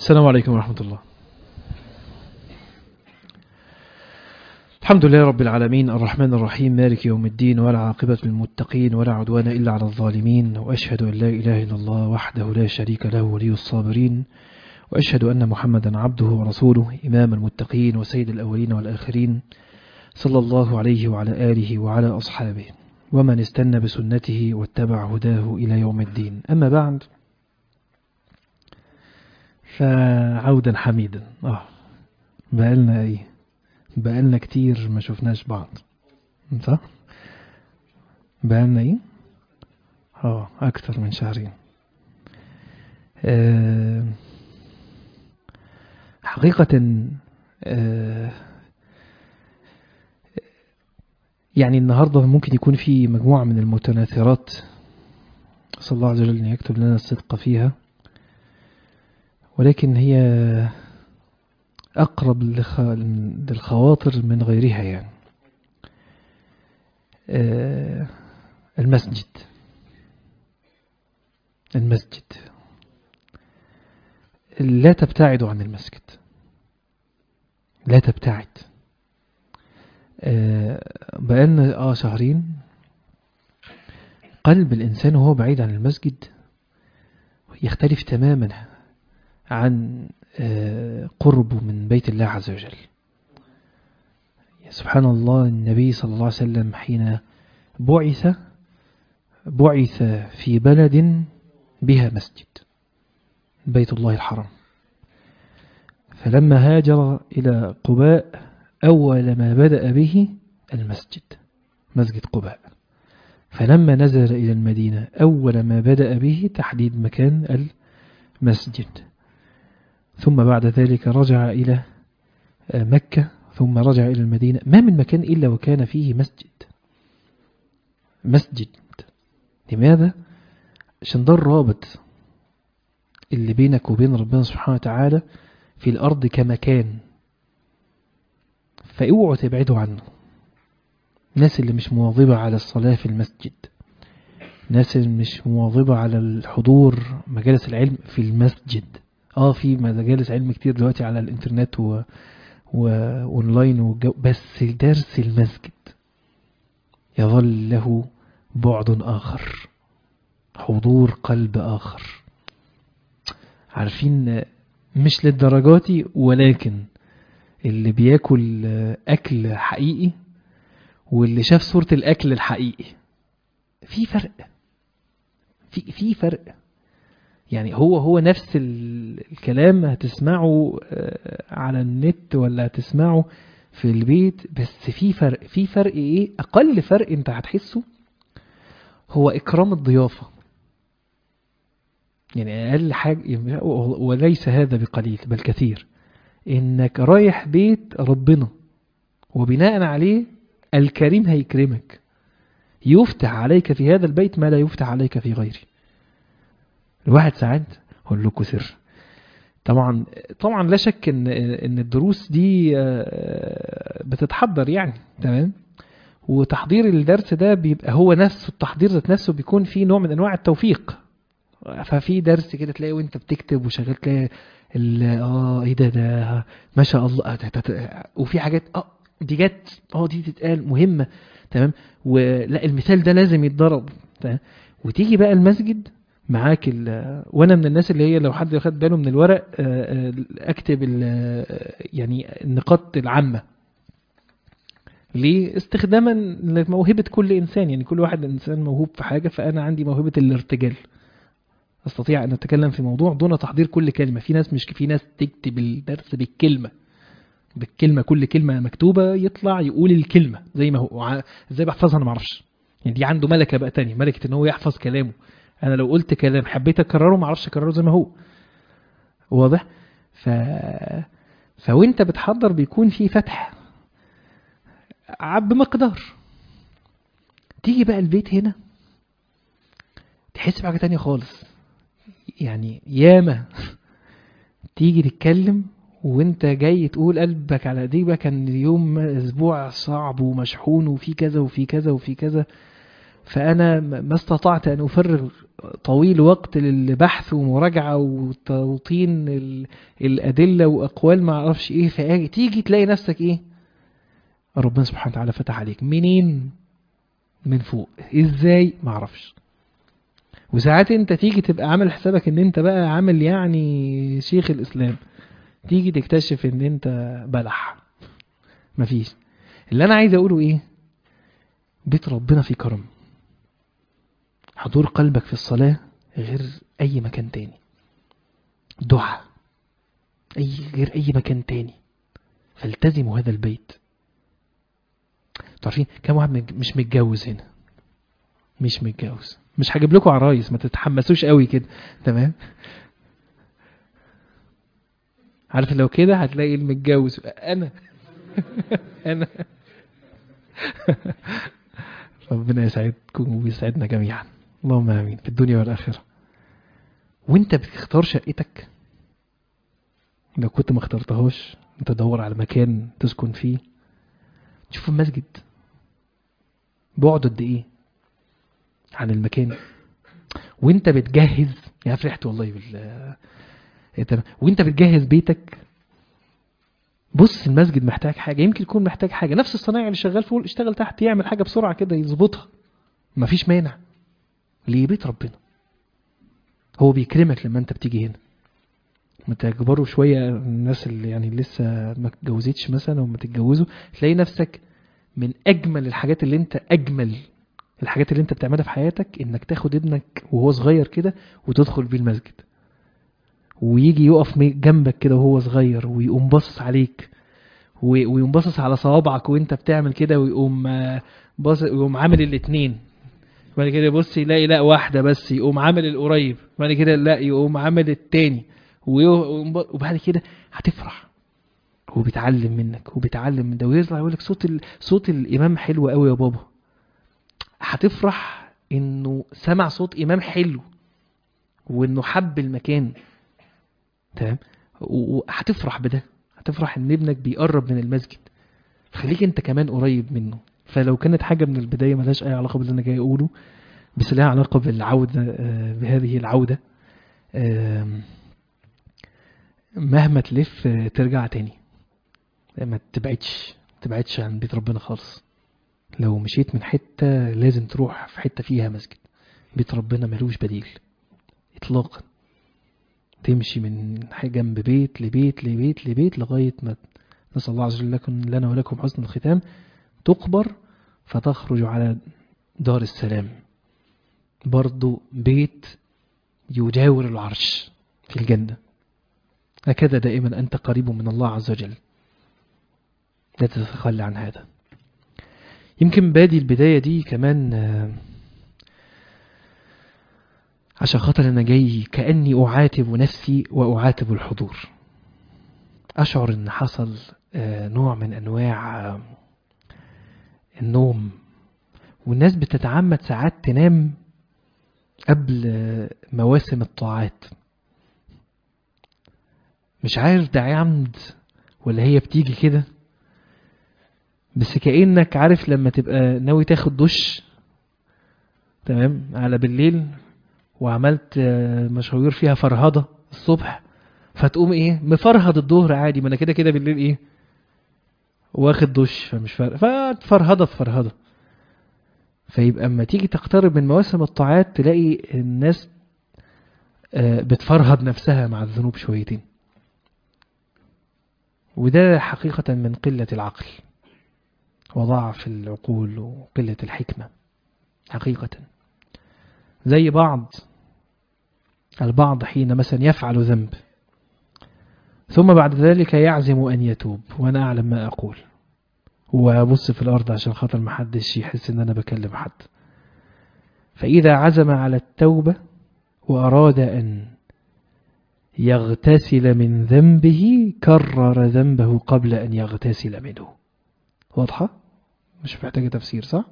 السلام عليكم ورحمة الله الحمد لله رب العالمين الرحمن الرحيم مالك يوم الدين ولا عاقبة للمتقين ولا عدوان إلا على الظالمين وأشهد أن لا إله إلا الله وحده لا شريك له ولي الصابرين وأشهد أن محمدا عبده ورسوله إمام المتقين وسيد الأولين والآخرين صلى الله عليه وعلى آله وعلى أصحابه ومن استنى بسنته واتبع هداه إلى يوم الدين أما بعد فعودا حميدا آه بقالنا إيه بقالنا كتير ما شفناش بعض صح بقالنا إيه آه أكتر من شهرين آه حقيقة آه يعني النهاردة ممكن يكون في مجموعة من المتناثرات صلى الله عز وجل أن يكتب لنا الصدق فيها ولكن هي أقرب للخواطر من غيرها يعني المسجد المسجد لا تبتعد عن المسجد لا تبتعد بقالنا آه شهرين قلب الإنسان وهو بعيد عن المسجد يختلف تماما عن قربه من بيت الله عز وجل سبحان الله النبي صلى الله عليه وسلم حين بعث بعث في بلد بها مسجد بيت الله الحرام فلما هاجر إلى قباء أول ما بدأ به المسجد مسجد قباء فلما نزل إلى المدينة أول ما بدأ به تحديد مكان المسجد ثم بعد ذلك رجع إلى مكة ثم رجع إلى المدينة ما من مكان إلا وكان فيه مسجد مسجد لماذا؟ عشان ده الرابط اللي بينك وبين ربنا سبحانه وتعالى في الأرض كمكان فاوعوا تبعدوا عنه الناس اللي مش مواظبة على الصلاة في المسجد الناس اللي مش مواظبة على الحضور مجالس العلم في المسجد اه في مجالس علم كتير دلوقتي على الانترنت و... واونلاين والجو بس درس المسجد يظل له بعد آخر حضور قلب آخر عارفين مش للدرجات ولكن اللي بياكل أكل حقيقي واللي شاف صورة الأكل الحقيقي في فرق في في فرق يعني هو هو نفس الكلام هتسمعه على النت ولا هتسمعه في البيت بس في فرق في فرق ايه اقل فرق انت هتحسه هو اكرام الضيافة يعني اقل حاجة وليس هذا بقليل بل كثير انك رايح بيت ربنا وبناء عليه الكريم هيكرمك يفتح عليك في هذا البيت ما لا يفتح عليك في غيره الواحد ساعات هقول لكم سر طبعا طبعا لا شك ان ان الدروس دي بتتحضر يعني تمام وتحضير الدرس ده بيبقى هو نفسه التحضير ذات نفسه بيكون فيه نوع من انواع التوفيق ففي درس كده تلاقي وانت بتكتب وشغال تلاقي اه ايه ده ده ما شاء الله وفي حاجات اه دي جت اه دي تتقال مهمه تمام ولا المثال ده لازم يتضرب تمام وتيجي بقى المسجد معاك وانا من الناس اللي هي لو حد خد باله من الورق اكتب يعني النقاط العامه ليه استخداما لموهبه كل انسان يعني كل واحد انسان موهوب في حاجه فانا عندي موهبه الارتجال استطيع ان اتكلم في موضوع دون تحضير كل كلمه في ناس مش في ناس تكتب الدرس بالكلمه بالكلمه كل كلمه مكتوبه يطلع يقول الكلمه زي ما هو ازاي بحفظها انا ما اعرفش يعني دي عنده ملكه بقى تانية ملكه ان هو يحفظ كلامه انا لو قلت كلام حبيت اكرره ما اعرفش اكرره زي ما هو واضح ف فوانت بتحضر بيكون في فتح بمقدار تيجي بقى البيت هنا تحس بحاجه تانية خالص يعني ياما تيجي تتكلم وانت جاي تقول قلبك على ايديك كان اليوم اسبوع صعب ومشحون وفي كذا وفي كذا وفي كذا فأنا م- ما استطعت أن أفرغ طويل وقت للبحث ومراجعة وتوطين ال- الأدلة وأقوال ما أعرفش إيه فتيجي تلاقي نفسك إيه ربنا سبحانه وتعالى فتح عليك منين من فوق إزاي ما أعرفش وساعات انت تيجي تبقى عامل حسابك ان انت بقى عامل يعني شيخ الاسلام تيجي تكتشف ان انت بلح مفيش اللي انا عايز اقوله ايه بيت ربنا فيه كرم حضور قلبك في الصلاة غير اي مكان تاني دعاء اي غير اي مكان تاني فالتزموا هذا البيت تعرفين كم واحد مج- مش متجوز هنا مش متجوز مش هجيب لكم عرايس ما تتحمسوش قوي كده تمام عارف لو كده هتلاقي المتجوز انا انا ربنا يسعدكم ويسعدنا جميعا اللهم امين في الدنيا والاخره وانت بتختار شقتك لو كنت ما اخترتهاش انت تدور على مكان تسكن فيه تشوف المسجد بعده قد ايه عن المكان وانت بتجهز يا فرحت والله بال إيه تمام. وانت بتجهز بيتك بص المسجد محتاج حاجه يمكن يكون محتاج حاجه نفس الصنايعي اللي شغال فوق اشتغل تحت يعمل حاجه بسرعه كده يظبطها مفيش مانع ليه بيت ربنا هو بيكرمك لما انت بتيجي هنا ما تكبروا شويه الناس اللي يعني لسه ما اتجوزتش مثلا او ما تتجوزوا تلاقي نفسك من اجمل الحاجات اللي انت اجمل الحاجات اللي انت بتعملها في حياتك انك تاخد ابنك وهو صغير كده وتدخل بيه المسجد ويجي يقف مي- جنبك كده وهو صغير ويقوم باصص عليك و- ويقوم باصص على صوابعك وانت بتعمل كده ويقوم آه، باصص ويقوم عامل الاتنين بعد كده يبص يلاقي لا واحدة بس يقوم عامل القريب بعد كده لا يقوم عامل التاني ويقوم ب- وبعد كده هتفرح هو بيتعلم منك وبيتعلم من ده ويطلع يقول لك صوت ال... صوت الامام حلو قوي يا بابا هتفرح انه سمع صوت امام حلو وانه حب المكان تمام و- وهتفرح بده هتفرح ان ابنك بيقرب من المسجد خليك انت كمان قريب منه فلو كانت حاجة من البداية ملهاش أي علاقة باللي أنا جاي أقوله بس لها علاقة بالعودة آه، بهذه العودة آم، مهما تلف آه، ترجع تاني ما تبعدش ما تبعدش عن بيت ربنا خالص لو مشيت من حتة لازم تروح في حتة فيها مسجد بيت ربنا ملوش بديل إطلاقا تمشي من ح- جنب بيت لبيت لبيت لبيت لغاية ما نسأل الله عز وجل لكم لنا ولكم حسن الختام تقبر فتخرج على دار السلام برضو بيت يجاور العرش في الجنة هكذا دائما أنت قريب من الله عز وجل لا تتخلى عن هذا يمكن بادي البداية دي كمان آه، عشان خاطر أنا جاي كأني أعاتب نفسي وأعاتب الحضور أشعر أن حصل آه، نوع من أنواع آه، النوم والناس بتتعمد ساعات تنام قبل آه، مواسم الطاعات مش عارف ده عمد ولا هي بتيجي كده بس كأنك عارف لما تبقى ناوي تاخد دش تمام على بالليل وعملت آه، مشاوير فيها فرهضة الصبح فتقوم ايه مفرهد الظهر عادي ما انا كده كده بالليل ايه واخد دش فمش فارق ففرهضة في فرهضة فيبقى اما تيجي تقترب من مواسم الطاعات تلاقي الناس آه، بتفرهد نفسها مع الذنوب شويتين وده حقيقة من قلة العقل وضعف العقول وقلة الحكمة حقيقة زي بعض البعض حين مثلا يفعل ذنب ثم بعد ذلك يعزم أن يتوب وأنا أعلم ما أقول وأبص في الأرض عشان خاطر محدش يحس إن أنا بكلم حد فإذا عزم على التوبة وأراد أن يغتسل من ذنبه كرر ذنبه قبل أن يغتسل منه واضحة؟ مش محتاجة تفسير صح؟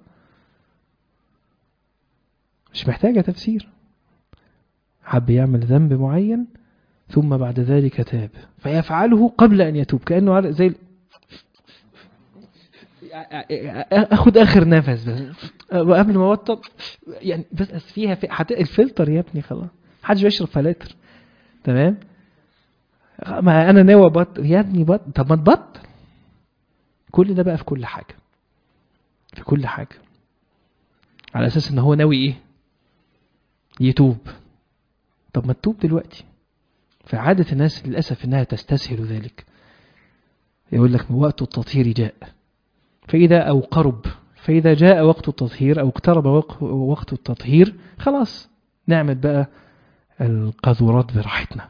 مش محتاجة تفسير حب يعمل ذنب معين ثم بعد ذلك تاب فيفعله قبل أن يتوب كأنه زي ال- أخد آخر نفس بس قبل ما اوتر يعني بس فيها في حت... الفلتر يا ابني خلاص محدش بيشرب فلاتر تمام ما انا ناوي ابطل يا ابني بطل طب ما تبطل كل ده بقى في كل حاجه في كل حاجه على اساس ان هو ناوي ايه يتوب طب ما تتوب دلوقتي فعادة الناس للأسف إنها تستسهل ذلك يقول لك وقت التطهير جاء فإذا أو قرب فإذا جاء وقت التطهير أو اقترب وقت التطهير خلاص نعمل بقى القذورات براحتنا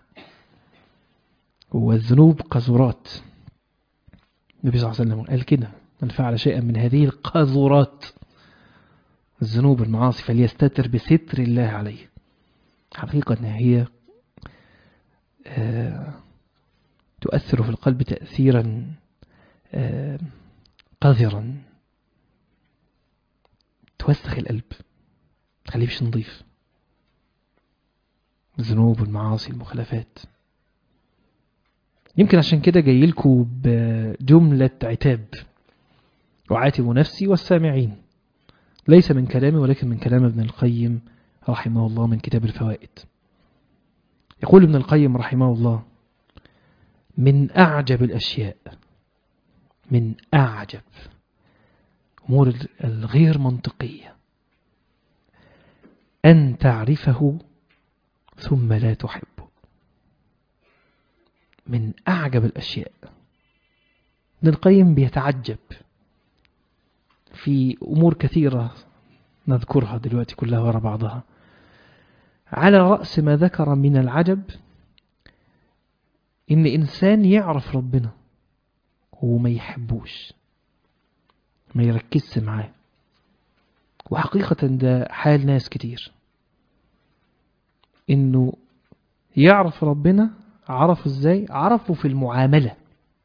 والذنوب قذورات النبي صلى الله عليه وسلم قال كده من فعل شيئا من هذه القذورات الذنوب المعاصي فليستتر بستر الله عليه حقيقة أنها هي تؤثر في القلب تأثيرا قذرا توسخ القلب تخليه مش نظيف الذنوب والمعاصي المخالفات يمكن عشان كده جاي لكم بجملة عتاب وعاتب نفسي والسامعين ليس من كلامي ولكن من كلام ابن القيم رحمه الله من كتاب الفوائد يقول ابن القيم رحمه الله من أعجب الأشياء من أعجب أمور الغير منطقية أن تعرفه ثم لا تحبه من أعجب الأشياء ابن القيم بيتعجب في أمور كثيرة نذكرها دلوقتي كلها وراء بعضها على رأس ما ذكر من العجب إن إنسان يعرف ربنا وما يحبوش ما يركزش معاه وحقيقة ده حال ناس كتير إنه يعرف ربنا عرفه إزاي عرفه في المعاملة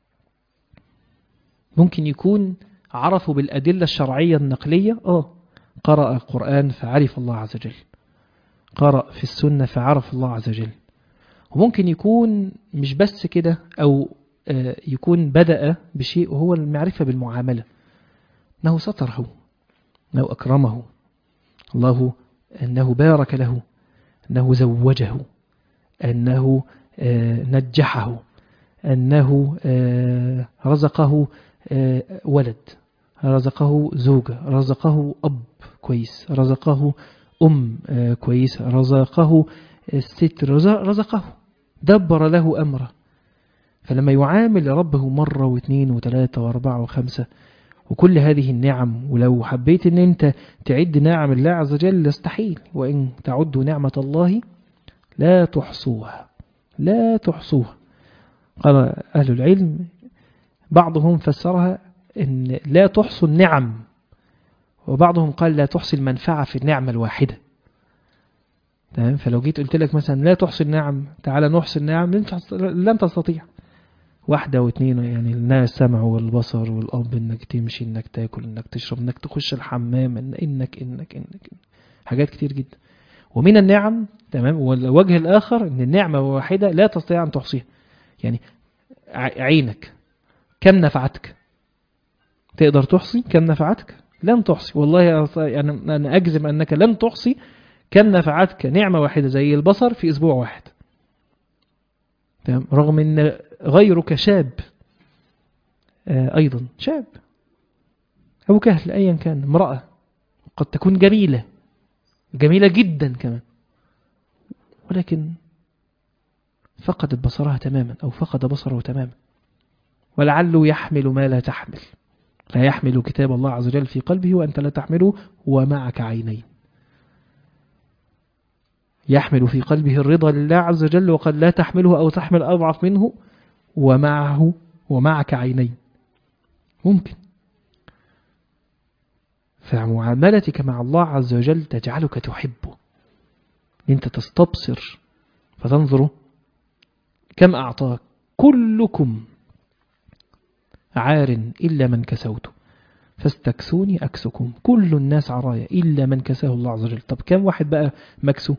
ممكن يكون عرفه بالأدلة الشرعية النقلية آه قرأ القرآن فعرف الله عز وجل قرأ في السنة فعرف الله عز وجل وممكن يكون مش بس كده أو يكون بدأ بشيء وهو المعرفة بالمعاملة أنه ستره أنه أكرمه الله أنه بارك له أنه زوجه أنه نجحه أنه رزقه ولد رزقه زوجة رزقه أب كويس رزقه أم كويسة رزقه الستر رزقه دبر له أمره فلما يعامل ربه مرة واثنين وثلاثة واربعة وخمسة وكل هذه النعم ولو حبيت ان انت تعد نعم الله عز وجل يستحيل وان تعدوا نعمة الله لا تحصوها لا تحصوها قال أهل العلم بعضهم فسرها ان لا تحصوا النعم وبعضهم قال لا تحصي المنفعة في النعمة الواحدة تمام فلو جيت قلت لك مثلا لا تحصي النعم تعالى نحصي النعم لن تستطيع واحدة واثنين يعني السمع والبصر والأب انك تمشي انك تاكل انك تشرب انك تخش الحمام إن انك انك انك حاجات كتير جدا ومن النعم تمام والوجه الآخر ان النعمة واحدة لا تستطيع أن تحصيها يعني عينك كم نفعتك تقدر تحصي كم نفعتك لن تحصي والله يعني أنا أجزم أنك لن تحصي كم نفعتك نعمة واحدة زي البصر في أسبوع واحد تمام رغم أن غيرك شاب أيضا شاب أو كهل أيا كان امرأة قد تكون جميلة جميلة جدا كمان ولكن فقدت بصرها تماما أو فقد بصره تماما ولعله يحمل ما لا تحمل لا يحمل كتاب الله عز وجل في قلبه وأنت لا تحمله ومعك عينين يحمل في قلبه الرضا لله عز وجل وقد لا تحمله أو تحمل أضعف منه ومعه ومعك عينين ممكن فمعاملتك مع الله عز وجل تجعلك تحبه انت تستبصر فتنظر كم أعطاك كلكم عار إلا من كسوته فاستكسوني أكسكم كل الناس عرايا إلا من كساه الله عز وجل طب كم واحد بقى مكسو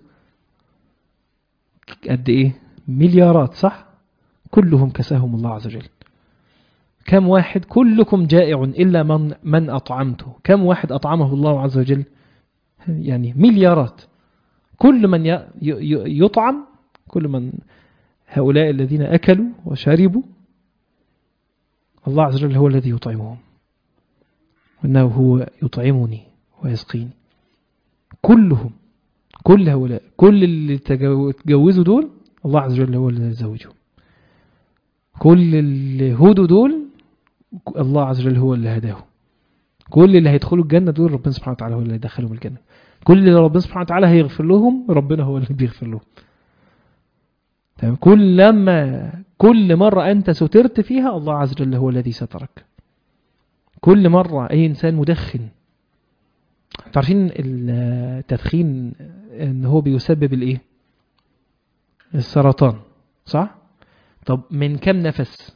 قد إيه مليارات صح كلهم كساهم الله عز وجل كم واحد كلكم جائع إلا من, من أطعمته كم واحد أطعمه الله عز وجل يعني مليارات كل من ي- ي- يطعم كل من هؤلاء الذين أكلوا وشربوا الله عز وجل هو الذي يطعمهم وإنه هو يطعمني ويسقيني كلهم كل هؤلاء كل اللي تجو- تجوزوا دول الله عز وجل هو اللي يزوجهم كل اللي هدوا دول الله عز وجل هو اللي هداهم كل اللي هيدخلوا الجنة دول ربنا سبحانه وتعالى هو اللي هيدخلهم الجنة كل اللي ربنا سبحانه وتعالى هيغفر لهم ربنا هو اللي بيغفر لهم تمام كل لما كل مرة أنت سترت فيها الله عز وجل هو الذي سترك كل مرة أي إنسان مدخن تعرفين التدخين ان هو بيسبب الايه السرطان صح طب من كم نفس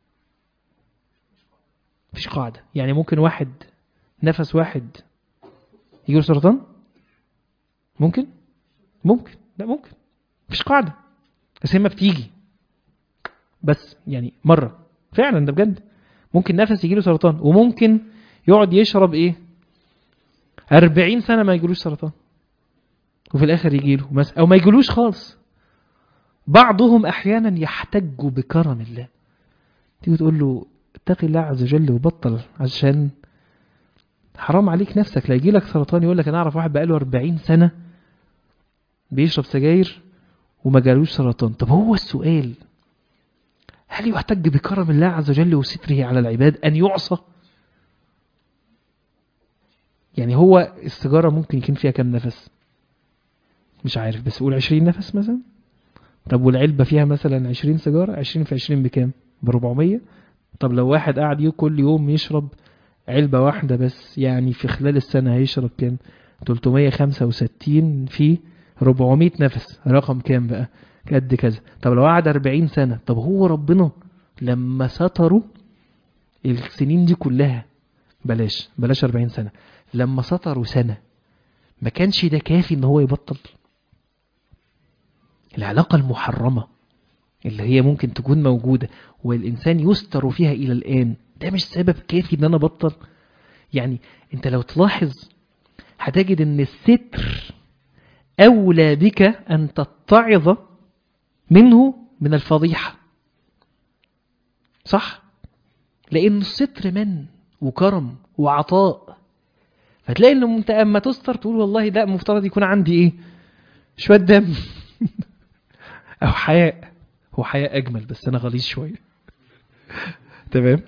مفيش قاعدة يعني ممكن واحد نفس واحد يجيله سرطان ممكن ممكن لا ممكن مفيش قاعدة بس هي ما بتيجي بس يعني مرة فعلا ده بجد ممكن نفس يجيله سرطان وممكن يقعد يشرب ايه أربعين سنة ما يجيلوش سرطان وفي الآخر يجيله مثلا أو ما يجيلوش خالص بعضهم أحيانا يحتج بكرم الله تيجي تقول له اتقي الله عز وجل وبطل عشان حرام عليك نفسك لا يجيلك سرطان يقول لك أنا أعرف واحد بقاله 40 سنة بيشرب سجاير وما جالوش سرطان طب هو السؤال هل يحتج بكرم الله عز وجل وستره على العباد أن يعصى يعني هو السيجارة ممكن يكون فيها كام نفس مش عارف بس قول 20 نفس مثلا طب والعلبة فيها مثلا 20 سيجارة 20 في 20 بكام ب 400 طب لو واحد قاعد يو- كل يوم يشرب علبة واحدة بس يعني في خلال السنة هيشرب كام 365 في 400 نفس رقم كام بقى قد كذا طب لو قعد 40 سنة طب هو ربنا لما ستروا السنين دي كلها بلاش بلاش 40 سنة لما سطروا سنة ما كانش ده كافي ان هو يبطل العلاقة المحرمة اللي هي ممكن تكون موجودة والإنسان يستر فيها إلى الآن ده مش سبب كافي ان أنا بطل يعني انت لو تلاحظ هتجد ان الستر أولى بك أن تتعظ منه من الفضيحة صح لأن الستر من وكرم وعطاء فتلاقي انه انت اما تستر تقول والله لا مفترض يكون عندي ايه شويه دم او حياء هو حياء اجمل بس انا غليظ شويه تمام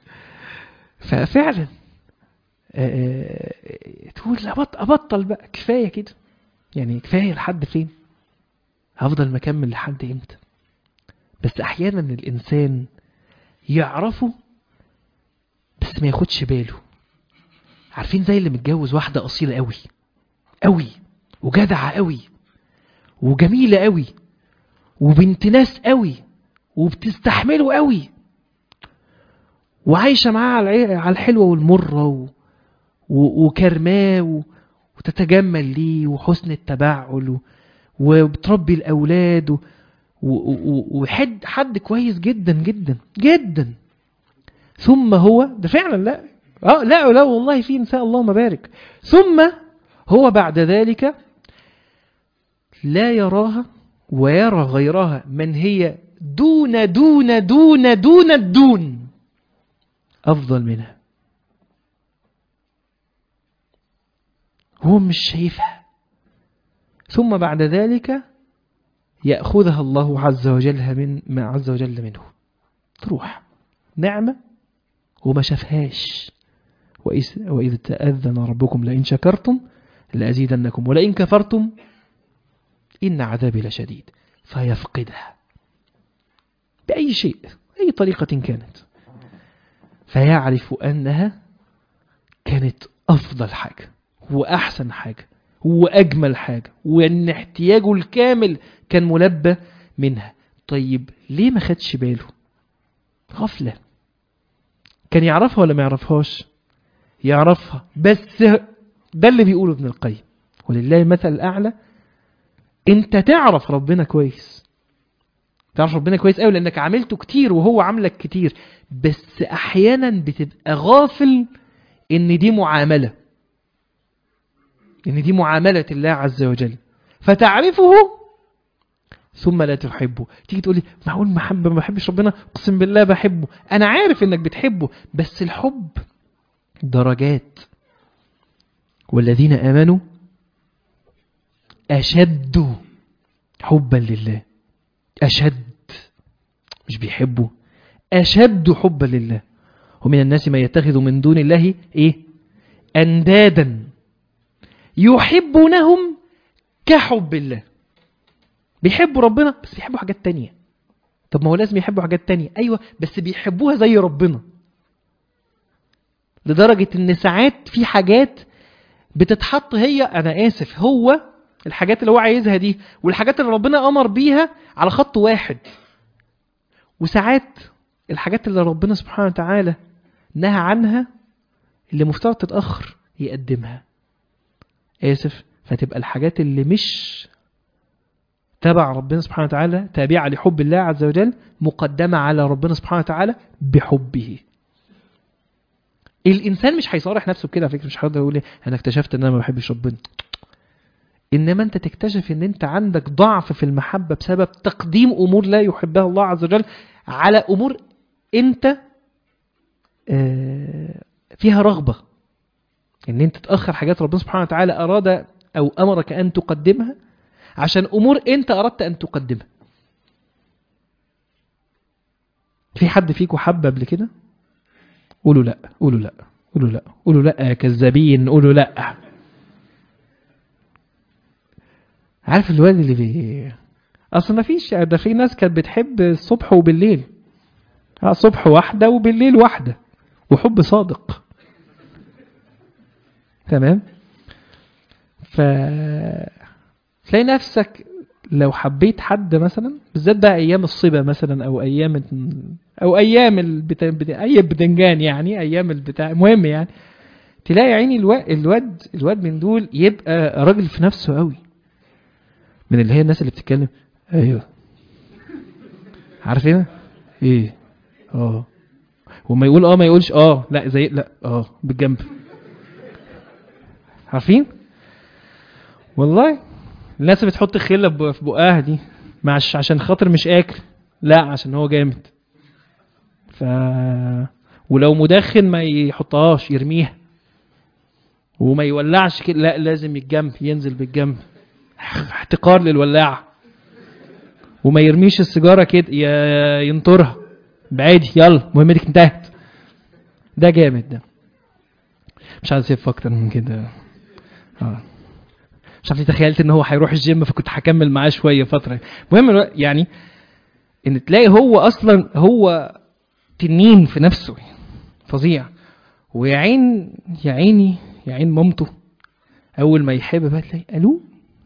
ففعلا آه، آه، تقول لا أبط- ابطل بقى كفايه كده يعني كفايه لحد فين هفضل مكمل لحد امتى بس احيانا الانسان يعرفه بس ما ياخدش باله عارفين زي اللي متجوز واحدة أصيلة قوي قوي وجدعة قوي وجميلة قوي وبنت ناس قوي وبتستحمله قوي وعايشة معاه على الع- على الحلوة والمرة و... و... وكرماه و... وتتجمل ليه وحسن التبعل و... وبتربي الأولاد و... و... و... وحد حد كويس جدا جدا جدا ثم هو ده فعلا لا اه لا لا والله في نساء اللهم بارك ثم هو بعد ذلك لا يراها ويرى غيرها من هي دون دون دون دون الدون أفضل منها هو مش شايفها ثم بعد ذلك يأخذها الله عز وجل من ما عز وجل منه تروح نعمة وما شافهاش وإذ, وإذ تأذن ربكم لئن شكرتم لأزيدنكم ولئن كفرتم إن عذابي لشديد فيفقدها بأي شيء أي طريقة كانت فيعرف أنها كانت أفضل حاجة وأحسن حاجة وأجمل حاجة وأن احتياجه الكامل كان ملبى منها طيب ليه ما خدش باله غفلة كان يعرفها ولا ما يعرفهاش يعرفها بس ده اللي بيقوله ابن القيم ولله المثل الأعلى انت تعرف ربنا كويس تعرف ربنا كويس قوي لانك عملته كتير وهو عاملك كتير بس احيانا بتبقى غافل ان دي معامله ان دي معامله الله عز وجل فتعرفه ثم لا تحبه تيجي تقول لي معقول محب ما بحبش ربنا اقسم بالله بحبه انا عارف انك بتحبه بس الحب درجات والذين امنوا اشد حبا لله اشد مش بيحبوا اشد حبا لله ومن الناس ما يتخذ من دون الله ايه اندادا يحبونهم كحب الله بيحبوا ربنا بس بيحبوا حاجات تانية طب ما هو لازم يحبوا حاجات تانية ايوه بس بيحبوها زي ربنا لدرجة ان ساعات في حاجات بتتحط هي انا اسف هو الحاجات اللي هو عايزها دي والحاجات اللي ربنا امر بيها على خط واحد وساعات الحاجات اللي ربنا سبحانه وتعالى نهى عنها اللي مفترض تتأخر يقدمها آسف فتبقى الحاجات اللي مش تبع ربنا سبحانه وتعالى تابعة لحب الله عز وجل مقدمة على ربنا سبحانه وتعالى بحبه الإنسان مش هيصارح نفسه بكده على فكرة مش هيقدر يقول إيه، أنا اكتشفت إن أنا ما بحبش ربنا إنما أنت تكتشف إن أنت عندك ضعف في المحبة بسبب تقديم أمور لا يحبها الله عز وجل على أمور أنت آه، فيها رغبة ان انت تأخر حاجات ربنا سبحانه وتعالى أراد أو أمرك أن تقدمها عشان أمور أنت أردت أن تقدمها في حد فيكم حب قبل كده قولوا لا قولوا لا قولوا لا قولوا لا يا كذابين قولوا لا عارف الواد اللي بي اصل ما فيش ده في ناس كانت بتحب الصبح وبالليل اه الصبح واحده وبالليل واحده وحب صادق تمام ف تلاقي نفسك لو حبيت حد مثلا بالذات بقى ايام الصبا مثلا او ايام او ايام البتا... بتا... اي بدنجان يعني ايام البتاع المهم يعني تلاقي عيني الواد الواد الواد من دول يبقى راجل في نفسه قوي من اللي هي الناس اللي بتتكلم ايوه عارفين ايه اه وما يقول اه ما يقولش اه لا زي لا اه بالجنب عارفين والله الناس اللي بتحط خله ب- في بقها دي مش عشان خاطر مش اكل لا عشان هو جامد ف ولو مدخن ما يحطهاش يرميها وما يولعش كده لا لازم الجنب ينزل بالجنب احتقار للولاعه وما يرميش السيجاره كده ي- ينطرها بعادي يلا مهمتك انتهت ده جامد ده مش عايز اسيب اكتر من كده اه مش عارف ليه تخيلت ان هو هيروح الجيم فكنت هكمل معاه شويه فتره المهم الو- يعني ان تلاقي هو اصلا هو تنين في نفسه فظيع ويا عين يا عيني يا عين مامته اول ما يحب بقى تلاقي الو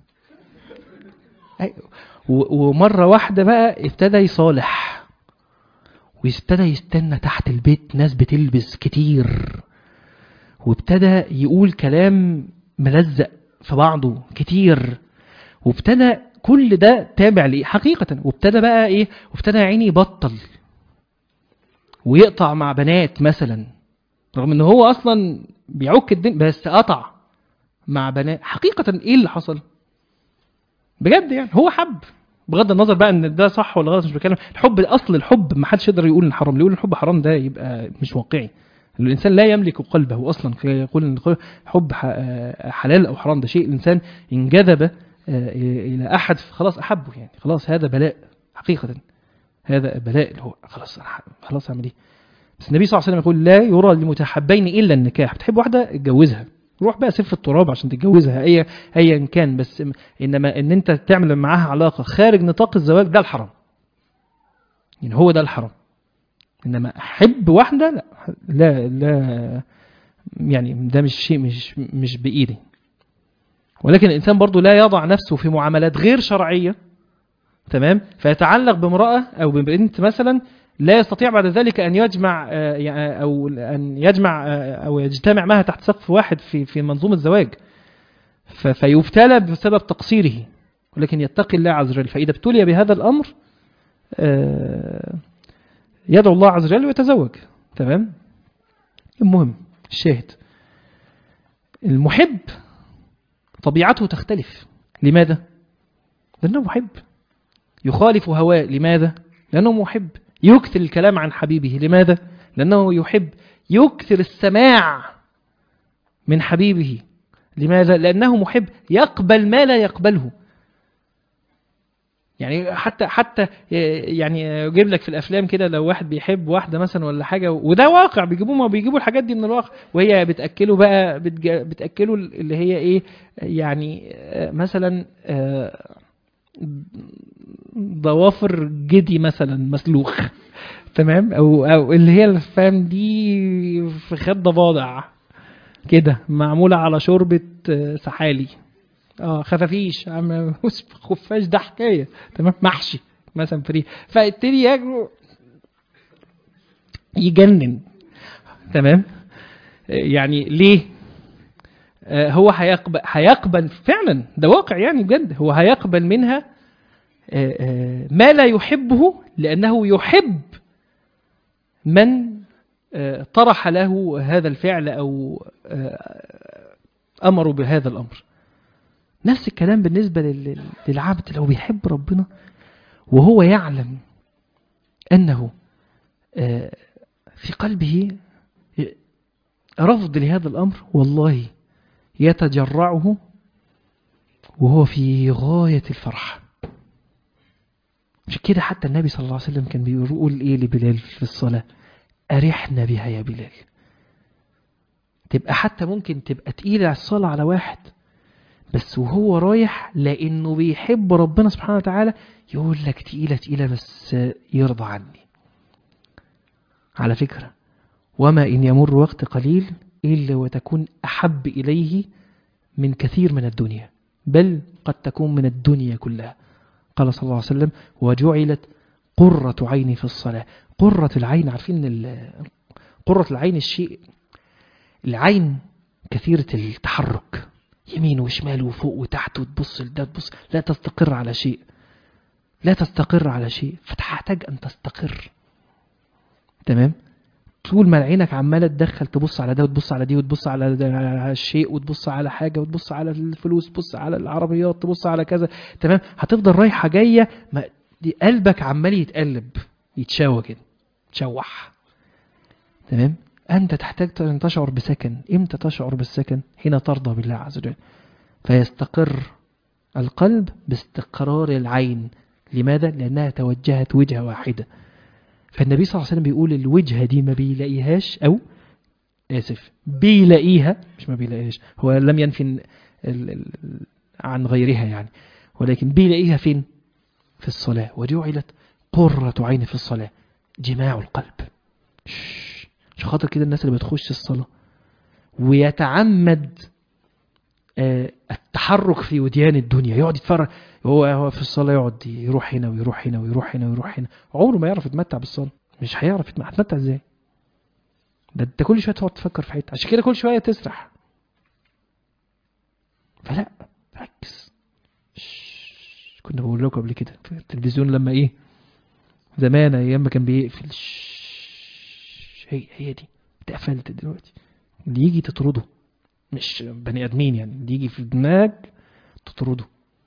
أي- و- ومره واحده بقى ابتدى يصالح وابتدى يستنى تحت البيت ناس بتلبس كتير وابتدى يقول كلام ملزق في بعضه كتير وابتدى كل ده تابع ليه حقيقة وابتدى بقى ايه وابتدى يا عيني يبطل ويقطع مع بنات مثلا رغم ان هو اصلا بيعك الدين بس قطع مع بنات حقيقة ايه اللي حصل بجد يعني هو حب بغض النظر بقى ان ده صح ولا غلط مش بتكلم الحب اصل الحب ما حدش يقدر يقول ان حرام اللي يقول الحب حرام ده يبقى مش واقعي الانسان لا يملك قلبه اصلا يقول ان حب ح- آه، حلال او حرام ده شيء الانسان انجذب آه، الى احد خلاص احبه يعني خلاص هذا بلاء حقيقه هذا بلاء اللي هو خلاص أنا ح- خلاص اعمل ايه بس النبي صلى الله عليه وسلم يقول لا يرى للمتحبين الا النكاح بتحب واحده اتجوزها روح بقى سف التراب عشان تتجوزها ايا ايا كان بس م- انما ان انت تعمل معاها علاقه خارج نطاق الزواج ده الحرام يعني هو ده الحرام انما احب واحده لا لا لا يعني ده مش شيء مش مش بايدي ولكن الانسان برضو لا يضع نفسه في معاملات غير شرعيه تمام فيتعلق بامراه او ببنت مثلا لا يستطيع بعد ذلك ان يجمع آه، يعني- او ان يجمع آه، او يجتمع معها تحت سقف واحد في في منظومه الزواج ف- فيبتلى بسبب تقصيره ولكن يتقي الله عز وجل فاذا ابتلي بهذا الامر آه، يدعو الله عز وجل ويتزوج تمام المهم الشاهد المحب طبيعته تختلف لماذا؟ لأنه محب يخالف هواه لماذا؟ لأنه محب يكثر الكلام عن حبيبه لماذا؟ لأنه يحب يكثر السماع من حبيبه لماذا؟ لأنه محب يقبل ما لا يقبله يعني حتى حتى يعني يجيب لك في الافلام كده لو واحد بيحب واحده مثلا ولا حاجه وده واقع بيجيبوه ما بيجيبوا الحاجات دي من الواقع وهي بتاكله بقى بتج- بتاكله اللي هي ايه يعني آه، مثلا آه، ضوافر جدي مثلا مسلوخ تمام او او اللي هي الفام دي في خد ضفادع كده معموله على شوربه آه، سحالي اه خفافيش عم خفاش ده حكايه تمام محشي مثلا فري فابتدي ياكلوا يجنن تمام آه، يعني ليه آه، هو هيقبل هيقبل فعلا ده واقع يعني بجد هو هيقبل منها آه، آه، ما لا يحبه لأنه يحب من آه، طرح له هذا الفعل أو آه، أمره بهذا الأمر نفس الكلام بالنسبة لل- للعبد لو بيحب ربنا وهو يعلم أنه آه، في قلبه رفض لهذا الأمر والله يتجرعه وهو في غاية الفرح عشان كده حتى النبي صلى الله عليه وسلم كان بيقول ايه لبلال في الصلاة أرحنا بها يا بلال تبقى حتى ممكن تبقى تقيلة على الصلاة على واحد بس وهو رايح لأنه بيحب ربنا سبحانه وتعالى يقول لك تقيلة تقيلة بس يرضى عني على فكرة وما إن يمر وقت قليل إلا وتكون أحب إليه من كثير من الدنيا بل قد تكون من الدنيا كلها قال صلى الله عليه وسلم وجعلت قرة عيني في الصلاة قرة العين عارفين ال- قرة العين الشيء العين كثيرة التحرك يمين وشمال وفوق وتحت وتبص لده تبص لا تستقر على شيء لا تستقر على شيء فتحتاج أن تستقر تمام طول ما عينك عمالة تدخل تبص على ده وتبص على دي وتبص على ده- على الشيء وتبص على حاجة وتبص على الفلوس تبص على العربيات تبص على كذا تمام هتفضل رايحة جاية ما دي قلبك عمال يتقلب يتشوى كده تشوح تمام أنت تحتاج أن تشعر بسكن إمتى تشعر بالسكن حين ترضى بالله عز وجل فيستقر القلب باستقرار العين لماذا؟ لأنها توجهت وجهة واحدة فالنبي صلى الله عليه وسلم بيقول الوجهة دي ما بيلاقيهاش أو آسف بيلاقيها مش ما بيلاقيهاش هو لم ينفي ال- ال- عن غيرها يعني ولكن بيلاقيها فين؟ في الصلاة وجعلت قرة عين في الصلاة جماع القلب شش. عشان خاطر كده الناس اللي بتخش الصلاة ويتعمد آه، التحرك في وديان الدنيا يقعد يتفرج هو هو في الصلاة يقعد يروح هنا ويروح هنا ويروح هنا ويروح هنا عمره ما يعرف يتمتع بالصلاة مش هيعرف يتمتع هتمتع ازاي ده انت كل شوية تقعد تفكر في حتة عشان كده كل شوية تسرح فلا ركز شش. كنا بقول لكم قبل كده في التلفزيون لما ايه زمان ايام ما كان بيقفل شش. هي هي دي اتقفلت دلوقتي اللي يجي تطرده مش بني ادمين يعني اللي يجي في دماغك تطرده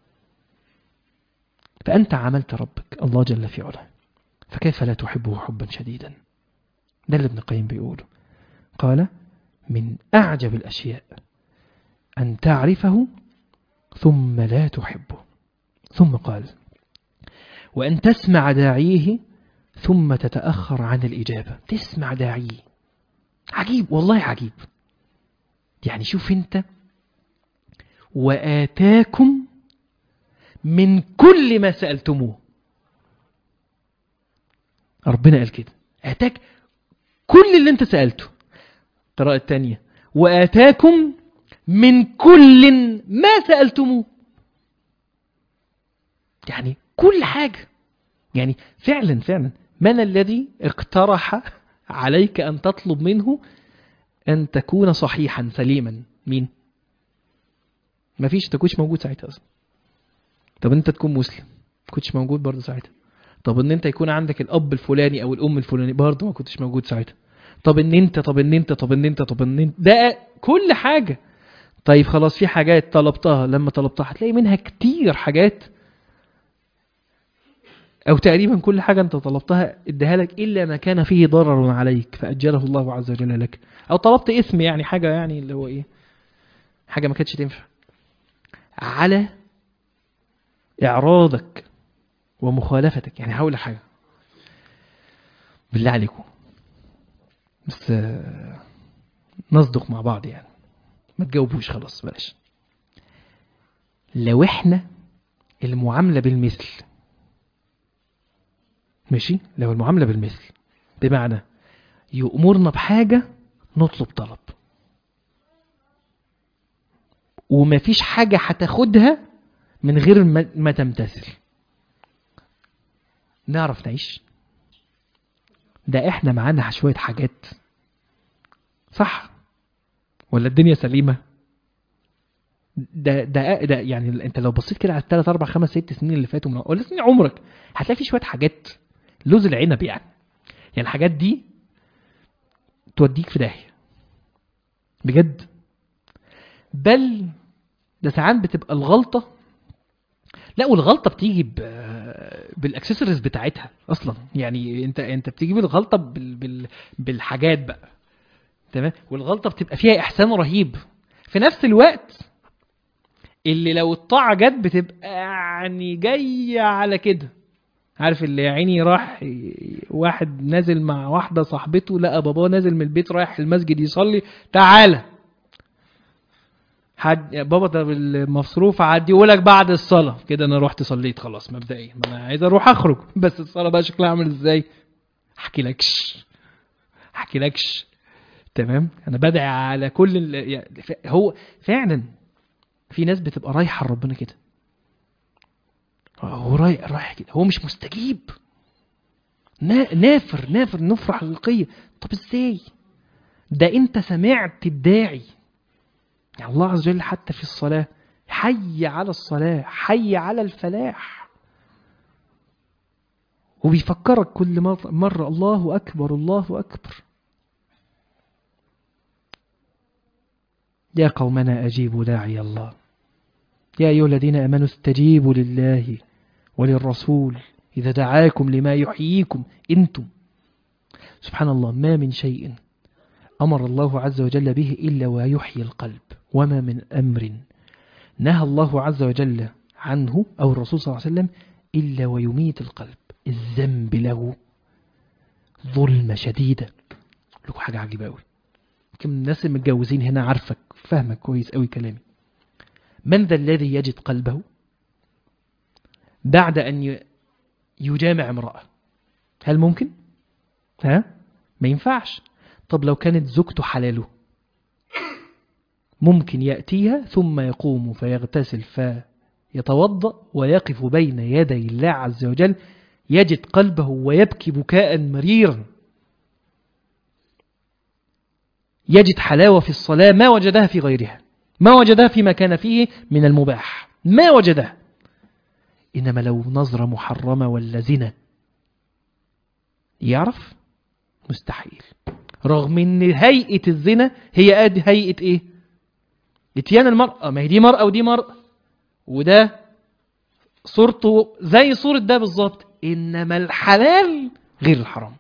فانت عملت ربك الله جل في علاه فكيف لا تحبه حبا شديدا ده اللي ابن القيم بيقوله قال من اعجب الاشياء ان تعرفه ثم لا تحبه ثم قال وأن تسمع داعيه ثم تتأخر عن الإجابة تسمع داعيه عجيب والله عجيب يعني شوف انت وآتاكم من كل ما سألتموه ربنا قال كده آتاك كل اللي انت سألته القراءة الثانية وآتاكم من كل ما سألتموه يعني كل حاجة يعني فعلا فعلا من الذي اقترح عليك أن تطلب منه أن تكون صحيحا سليما مين ما فيش تكونش موجود ساعتها أصلا طب أنت تكون مسلم كنتش موجود برضه ساعتها طب ان انت يكون عندك الاب الفلاني او الام الفلاني برضه ما كنتش موجود ساعتها طب ان انت طب ان انت طب ان انت طب ان انت ده كل حاجه طيب خلاص في حاجات طلبتها لما طلبتها هتلاقي منها كتير حاجات او تقريبا كل حاجه انت طلبتها اداها لك الا ما كان فيه ضرر عليك فاجره الله عز وجل لك او طلبت اسم يعني حاجه يعني اللي هو ايه حاجه ما كانتش تنفع على اعراضك ومخالفتك يعني هقول لك حاجه بالله عليكم بس آه، نصدق مع بعض يعني ما تجاوبوش خلاص بلاش لو احنا المعاملة بالمثل ماشي لو المعاملة بالمثل بمعنى يأمرنا بحاجة نطلب طلب ومفيش حاجة هتاخدها من غير ما ما تمتثل نعرف نعيش ده احنا معانا شوية حاجات صح ولا الدنيا سليمة ده ده ده يعني انت لو بصيت كده على الثلاث اربع خمس ست سنين اللي فاتوا من ولا سنين عمرك هتلاقي في شويه حاجات لوز العنب يعني يعني الحاجات دي توديك في داهيه بجد بل ده ساعات بتبقى الغلطه لا والغلطه بتيجي ب... بالاكسسوارز بتاعتها اصلا يعني انت انت بتجيب الغلطه بال... بال... بالحاجات بقى تمام والغلطه بتبقى فيها احسان رهيب في نفس الوقت اللي لو الطاعه جت بتبقى يعني جايه على كده عارف اللي يا عيني راح ي- واحد نازل مع واحده صاحبته لقى باباه نازل من البيت رايح المسجد يصلي تعالى حد بابا ده المصروف هعديهولك بعد الصلاه كده انا رحت صليت خلاص مبدئيا ما انا عايز اروح اخرج بس الصلاه بقى شكلها عامل ازاي احكي لكش احكي لكش تمام انا بدعي على كل ال... يعني ف- هو فعلا في ناس بتبقى رايحه لربنا كده هو رايح رايح كده هو مش مستجيب نا- نافر نافر نفرة حقيقية طب ازاي ده انت سمعت الداعي يعني الله عز وجل حتى في الصلاة حي على الصلاة حي على الفلاح وبيفكرك كل مرة, مرة الله أكبر الله أكبر يا قومنا أجيبوا داعي الله يا أيها الذين آمنوا استجيبوا لله وللرسول إذا دعاكم لما يحييكم أنتم سبحان الله ما من شيء أمر الله عز وجل به إلا ويحيي القلب وما من أمر نهى الله عز وجل عنه أو الرسول صلى الله عليه وسلم إلا ويميت القلب الذنب له ظلمة شديدة أقول لكم حاجة عجيبة أوي يمكن الناس المتجوزين هنا عارفك فاهمك كويس أوي كلامي من ذا الذي يجد قلبه بعد أن ي- يجامع امرأة هل ممكن؟ ها؟ ما ينفعش طب لو كانت زوجته حلاله ممكن يأتيها ثم يقوم فيغتسل فيتوضأ ويقف بين يدي الله عز وجل يجد قلبه ويبكي بكاء مريرا يجد حلاوة في الصلاة ما وجدها في غيرها ما وجدها فيما كان فيه من المباح ما وجدها إنما لو نظرة محرمة ولا زنا يعرف مستحيل رغم ان هيئة الزنا هي آد- هيئة ايه اتيان المرأة ما هي دي مرأة ودي مرأة وده صورته زي صورة ده بالظبط انما الحلال غير الحرام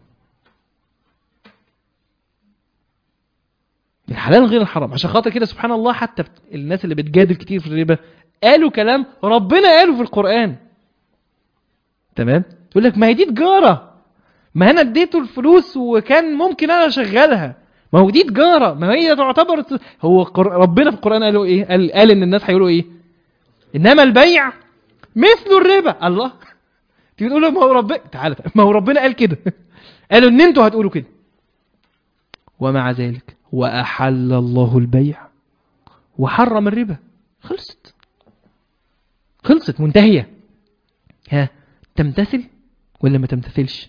الحلال غير الحرام عشان خاطر كده سبحان الله حتى بت- الناس اللي بتجادل كتير في الربا قالوا كلام ربنا قاله في القرآن تمام يقول لك ما هي دي تجارة ما انا اديته الفلوس وكان ممكن انا اشغلها ما هو دي تجارة ما هي تعتبر هو قر- ربنا في القرآن قالوا ايه قال, قال ان الناس هيقولوا ايه انما البيع مثل الربا الله تيجي تقول له ما هو ربنا تعالى ما هو ربنا قال كده قالوا ان انتوا هتقولوا كده ومع ذلك واحل الله البيع وحرم الربا خلصت خلصت منتهيه ها تمتثل ولا ما تمتثلش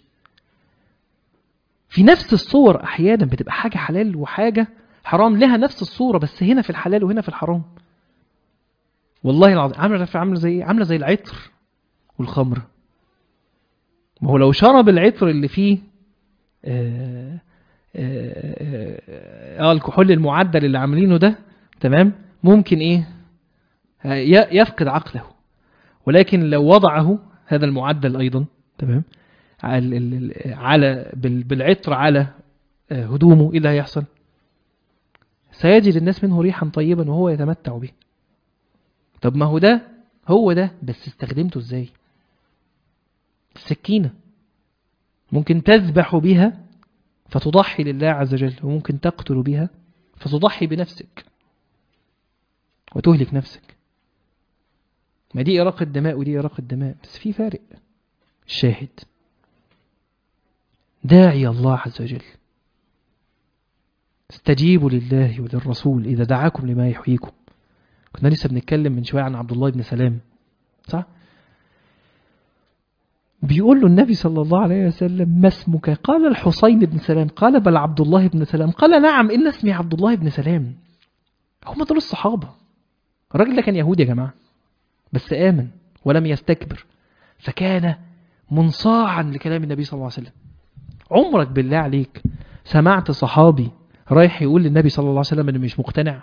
في نفس الصور احيانا بتبقى حاجه حلال وحاجه حرام لها نفس الصوره بس هنا في الحلال وهنا في الحرام والله العظيم عامله عامله زي إيه؟ عامله زي العطر والخمر ما هو لو شرب العطر اللي فيه آه آه آه الكحول المعدل اللي عاملينه ده تمام ممكن ايه ي- يفقد عقله ولكن لو وضعه هذا المعدل ايضا تمام على ال- ال- على بال- بالعطر على آه، هدومه ايه اللي هيحصل سيجد الناس منه ريحا طيبا وهو يتمتع به طب ما هو ده هو ده بس استخدمته ازاي السكينة ممكن تذبح بها فتضحي لله عز وجل وممكن تقتل بها فتضحي بنفسك وتهلك نفسك ما دي إراقة دماء ودي إراقة دماء بس في فارق الشاهد داعي الله عز وجل استجيبوا لله وللرسول إذا دعاكم لما يحييكم كنا لسه بنتكلم من شوية عن عبد الله بن سلام صح؟ بيقول له النبي صلى الله عليه وسلم ما اسمك قال الحسين بن سلام قال بل عبد الله بن سلام قال نعم إن اسمي عبد الله بن سلام هم دول الصحابة الراجل ده كان يهودي يا جماعة بس آمن ولم يستكبر فكان منصاعا لكلام النبي صلى الله عليه وسلم عمرك بالله عليك سمعت صحابي رايح يقول للنبي صلى الله عليه وسلم انه مش مقتنع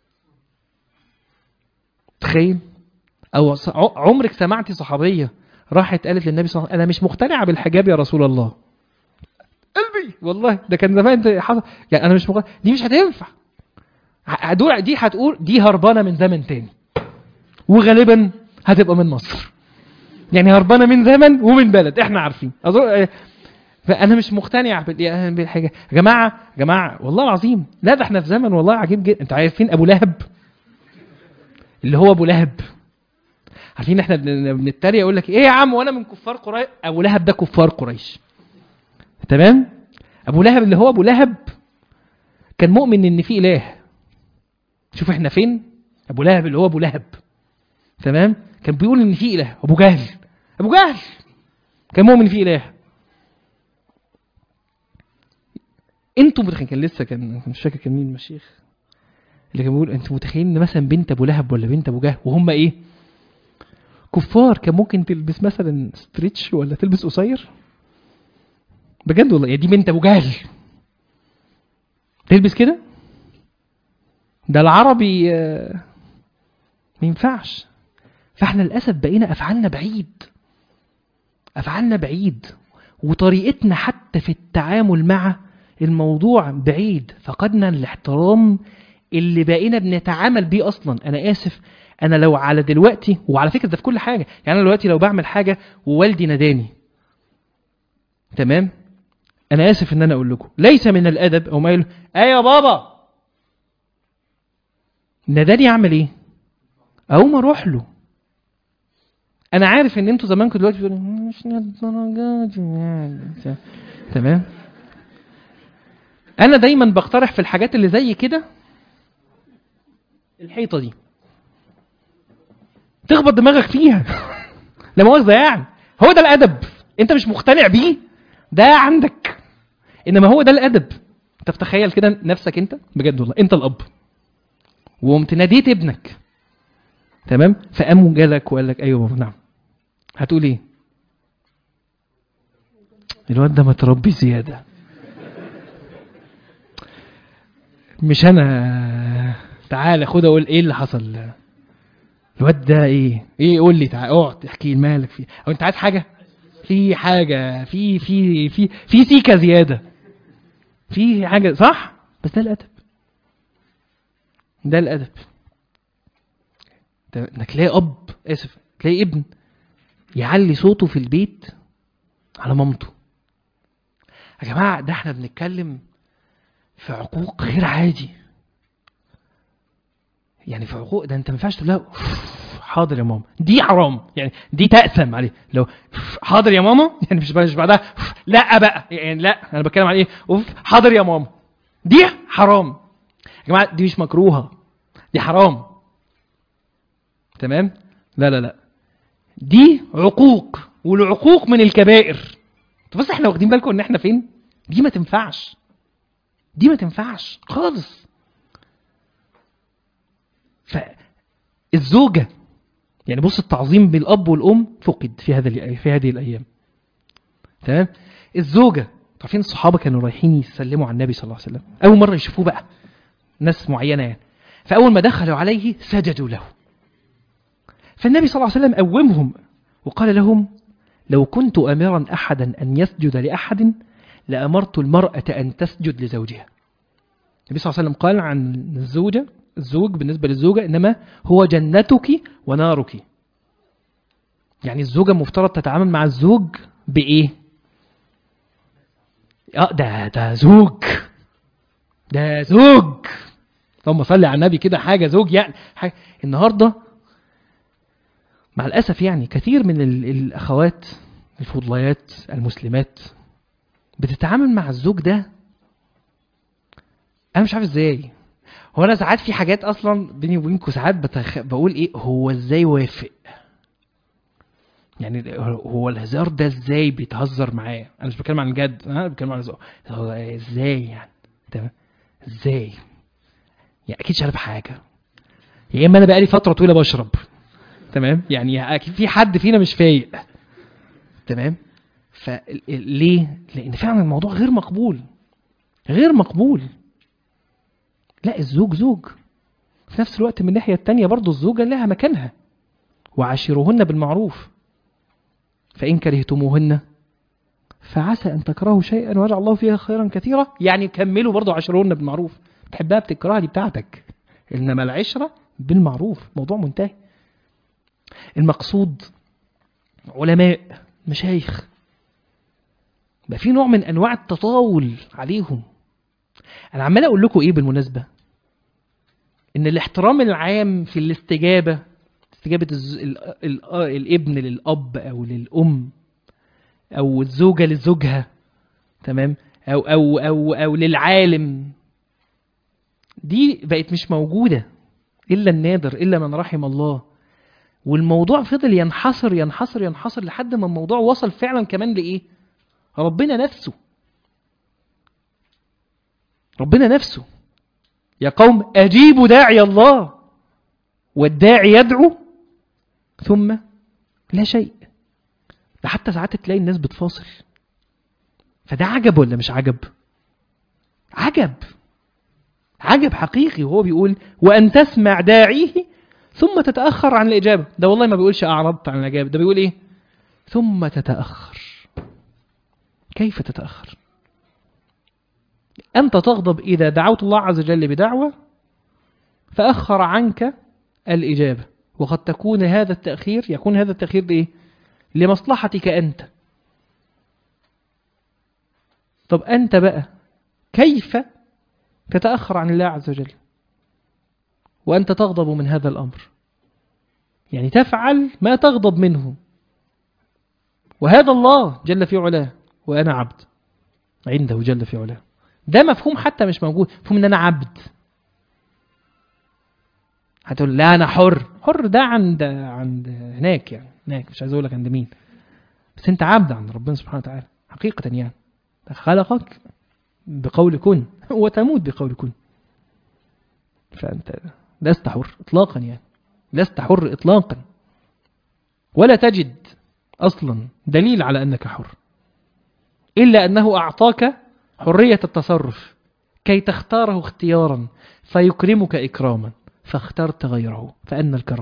تخيل او ص- ع- عمرك سمعتي صحابيه راحت قالت للنبي صلى الله عليه وسلم انا مش مقتنعه بالحجاب يا رسول الله قلبي والله ده كان زمان ده حصل يعني انا مش مقتنع دي مش هتنفع ع- دول دي هتقول دي هربانه من زمن تاني وغالبا هتبقى من مصر يعني هربانه من زمن ومن بلد احنا عارفين أظن فانا مش مقتنع بال- بالحاجه يا جماعه يا جماعه والله العظيم لا ده احنا في زمن والله عجيب جدا انتوا عارفين ابو لهب اللي هو ابو لهب عارفين احنا بن- بنتريق يقول لك ايه يا عم وانا من كفار قريش ابو لهب ده كفار قريش تمام ابو لهب اللي هو ابو لهب كان مؤمن ان في اله شوف احنا فين ابو لهب اللي هو ابو لهب تمام كان بيقول ان في اله ابو جهل ابو جهل كان مؤمن في اله انتوا متخيلين كان لسه كان مش فاكر كان مين المشيخ اللي كان بيقول انتوا متخيلين ان مثلا بنت ابو لهب ولا بنت ابو جهل وهم ايه كفار كان ممكن تلبس مثلا ستريتش ولا تلبس قصير بجد والله يا دي بنت ابو جهل تلبس كده ده العربي آه، ما ينفعش فاحنا للاسف بقينا افعالنا بعيد افعالنا بعيد وطريقتنا حتى في التعامل مع الموضوع بعيد فقدنا الاحترام اللي بقينا بنتعامل بيه اصلا انا اسف انا لو على دلوقتي وعلى فكره ده في كل حاجه يعني انا دلوقتي لو بعمل حاجه ووالدي ناداني تمام انا اسف ان انا اقول لكم ليس من الادب او ما يقول ايه يا بابا ناداني اعمل ايه اقوم اروح له انا عارف ان انتوا زمانكم دلوقتي بتقولوا مش للدرجات دي يعني تمام انا دايما بقترح في الحاجات اللي زي كده الحيطه دي تخبط دماغك فيها لا مؤاخذه يعني هو ده الادب انت مش مقتنع بيه ده عندك انما هو ده الادب انت تتخيل كده نفسك انت بجد والله انت الاب وقمت ناديت ابنك تمام فقام جالك وقال لك ايوه بابا نعم هتقول ايه الواد ده متربي زياده مش انا تعالى خد اقول ايه اللي حصل الواد ده ايه ايه قول لي تعالى اقعد احكي لي مالك فيه او انت عايز حاجه في حاجه في في في في سيكه زياده في حاجه صح بس ده الادب ده الادب ده انك تلاقي اب اسف تلاقي ابن يعلي صوته في البيت على مامته يا جماعه ده احنا بنتكلم في عقوق غير عادي يعني في عقوق ده انت ما ينفعش تقول لها "أوف، حاضر يا ماما دي حرام يعني دي تأثم عليه لو "أوف، حاضر يا ماما يعني مش مش بعدها "أوف، لا بقى يعني لا انا بتكلم على ايه اوف حاضر يا ماما دي حرام يا جماعه دي مش مكروهه دي حرام تمام لا لا لا دي عقوق والعقوق من الكبائر طب بس احنا واخدين بالكم ان احنا فين دي ما تنفعش دي ما تنفعش خالص فالزوجة يعني بص التعظيم بالأب والأم فقد في هذا في هذه الأيام تمام الزوجة عارفين الصحابة كانوا رايحين يسلموا على النبي صلى الله عليه وسلم أول مرة يشوفوه بقى ناس معينة يعني فأول ما دخلوا عليه سجدوا له فالنبي صلى الله عليه وسلم قومهم وقال لهم لو كنت أمرا أحدا أن يسجد لأحد لأمرت المرأة أن تسجد لزوجها النبي صلى الله عليه وسلم قال عن الزوجة الزوج بالنسبة للزوجة إنما هو جنتك ونارك يعني الزوجة مفترض تتعامل مع الزوج بإيه؟ اه ده ده زوج ده زوج اللهم صل على النبي كده حاجة زوج يعني حاجة. النهاردة مع الأسف يعني كثير من ال- الأخوات الفضليات المسلمات بتتعامل مع الزوج ده أنا مش عارف إزاي هو أنا ساعات في حاجات أصلا بيني وبينكم ساعات بتخ... بقول إيه هو إزاي وافق يعني هو الهزار ده ازاي بيتهزر معاه انا مش بتكلم عن الجد انا بتكلم عن الهزار هو ازاي يعني تمام ازاي يعني اكيد شارب حاجه يا اما انا بقالي فتره طويله بشرب تمام يعني اكيد في حد فينا مش فايق تمام فليه لان فعلا الموضوع غير مقبول غير مقبول لا الزوج زوج في نفس الوقت من الناحيه التانية برضو الزوجه لها مكانها وعاشروهن بالمعروف فإن كرهتموهن فعسى أن تكرهوا شيئا ويجعل الله فيها خيرا كثيرا يعني كملوا برضو عشرهن بالمعروف تحبها بتكرهها دي بتاعتك إنما العشرة بالمعروف موضوع منتهي المقصود علماء مشايخ بقى في نوع من أنواع التطاول عليهم أنا عمال أقول لكم إيه بالمناسبة إن الاحترام العام في الاستجابة استجابة الز... ال... ال... الابن للأب أو للأم أو الزوجة لزوجها تمام أو أو أو أو للعالم دي بقت مش موجودة إلا النادر إلا من رحم الله والموضوع فضل ينحصر ينحصر ينحصر لحد ما الموضوع وصل فعلا كمان لإيه؟ ربنا نفسه ربنا نفسه يا قوم أجيبوا داعي الله والداعي يدعو ثم لا شيء ده حتى ساعات تلاقي الناس بتفاصل فده عجب ولا مش عجب عجب عجب حقيقي وهو بيقول وأن تسمع داعيه ثم تتأخر عن الإجابة ده والله ما بيقولش أعرضت عن الإجابة ده بيقول إيه ثم تتأخر كيف تتأخر أنت تغضب إذا دعوت الله عز وجل بدعوة فأخر عنك الإجابة وقد تكون هذا التأخير يكون هذا التأخير لإيه؟ لمصلحتك أنت طب أنت بقى كيف تتأخر عن الله عز وجل وأنت تغضب من هذا الأمر يعني تفعل ما تغضب منه وهذا الله جل في علاه وأنا عبد عنده جل في علاه ده مفهوم حتى مش موجود مفهوم ان انا عبد هتقول لا انا حر حر ده عند عند هناك يعني هناك مش عايز اقول لك عند مين بس انت عبد عند ربنا سبحانه وتعالى حقيقة يعني خلقك بقول كن وتموت بقول كن فانت لست حر اطلاقا يعني لست حر اطلاقا ولا تجد اصلا دليل على انك حر الا انه اعطاك حرية التصرف كي تختاره اختيارا فيكرمك إكراما فاخترت غيره فأن الكرم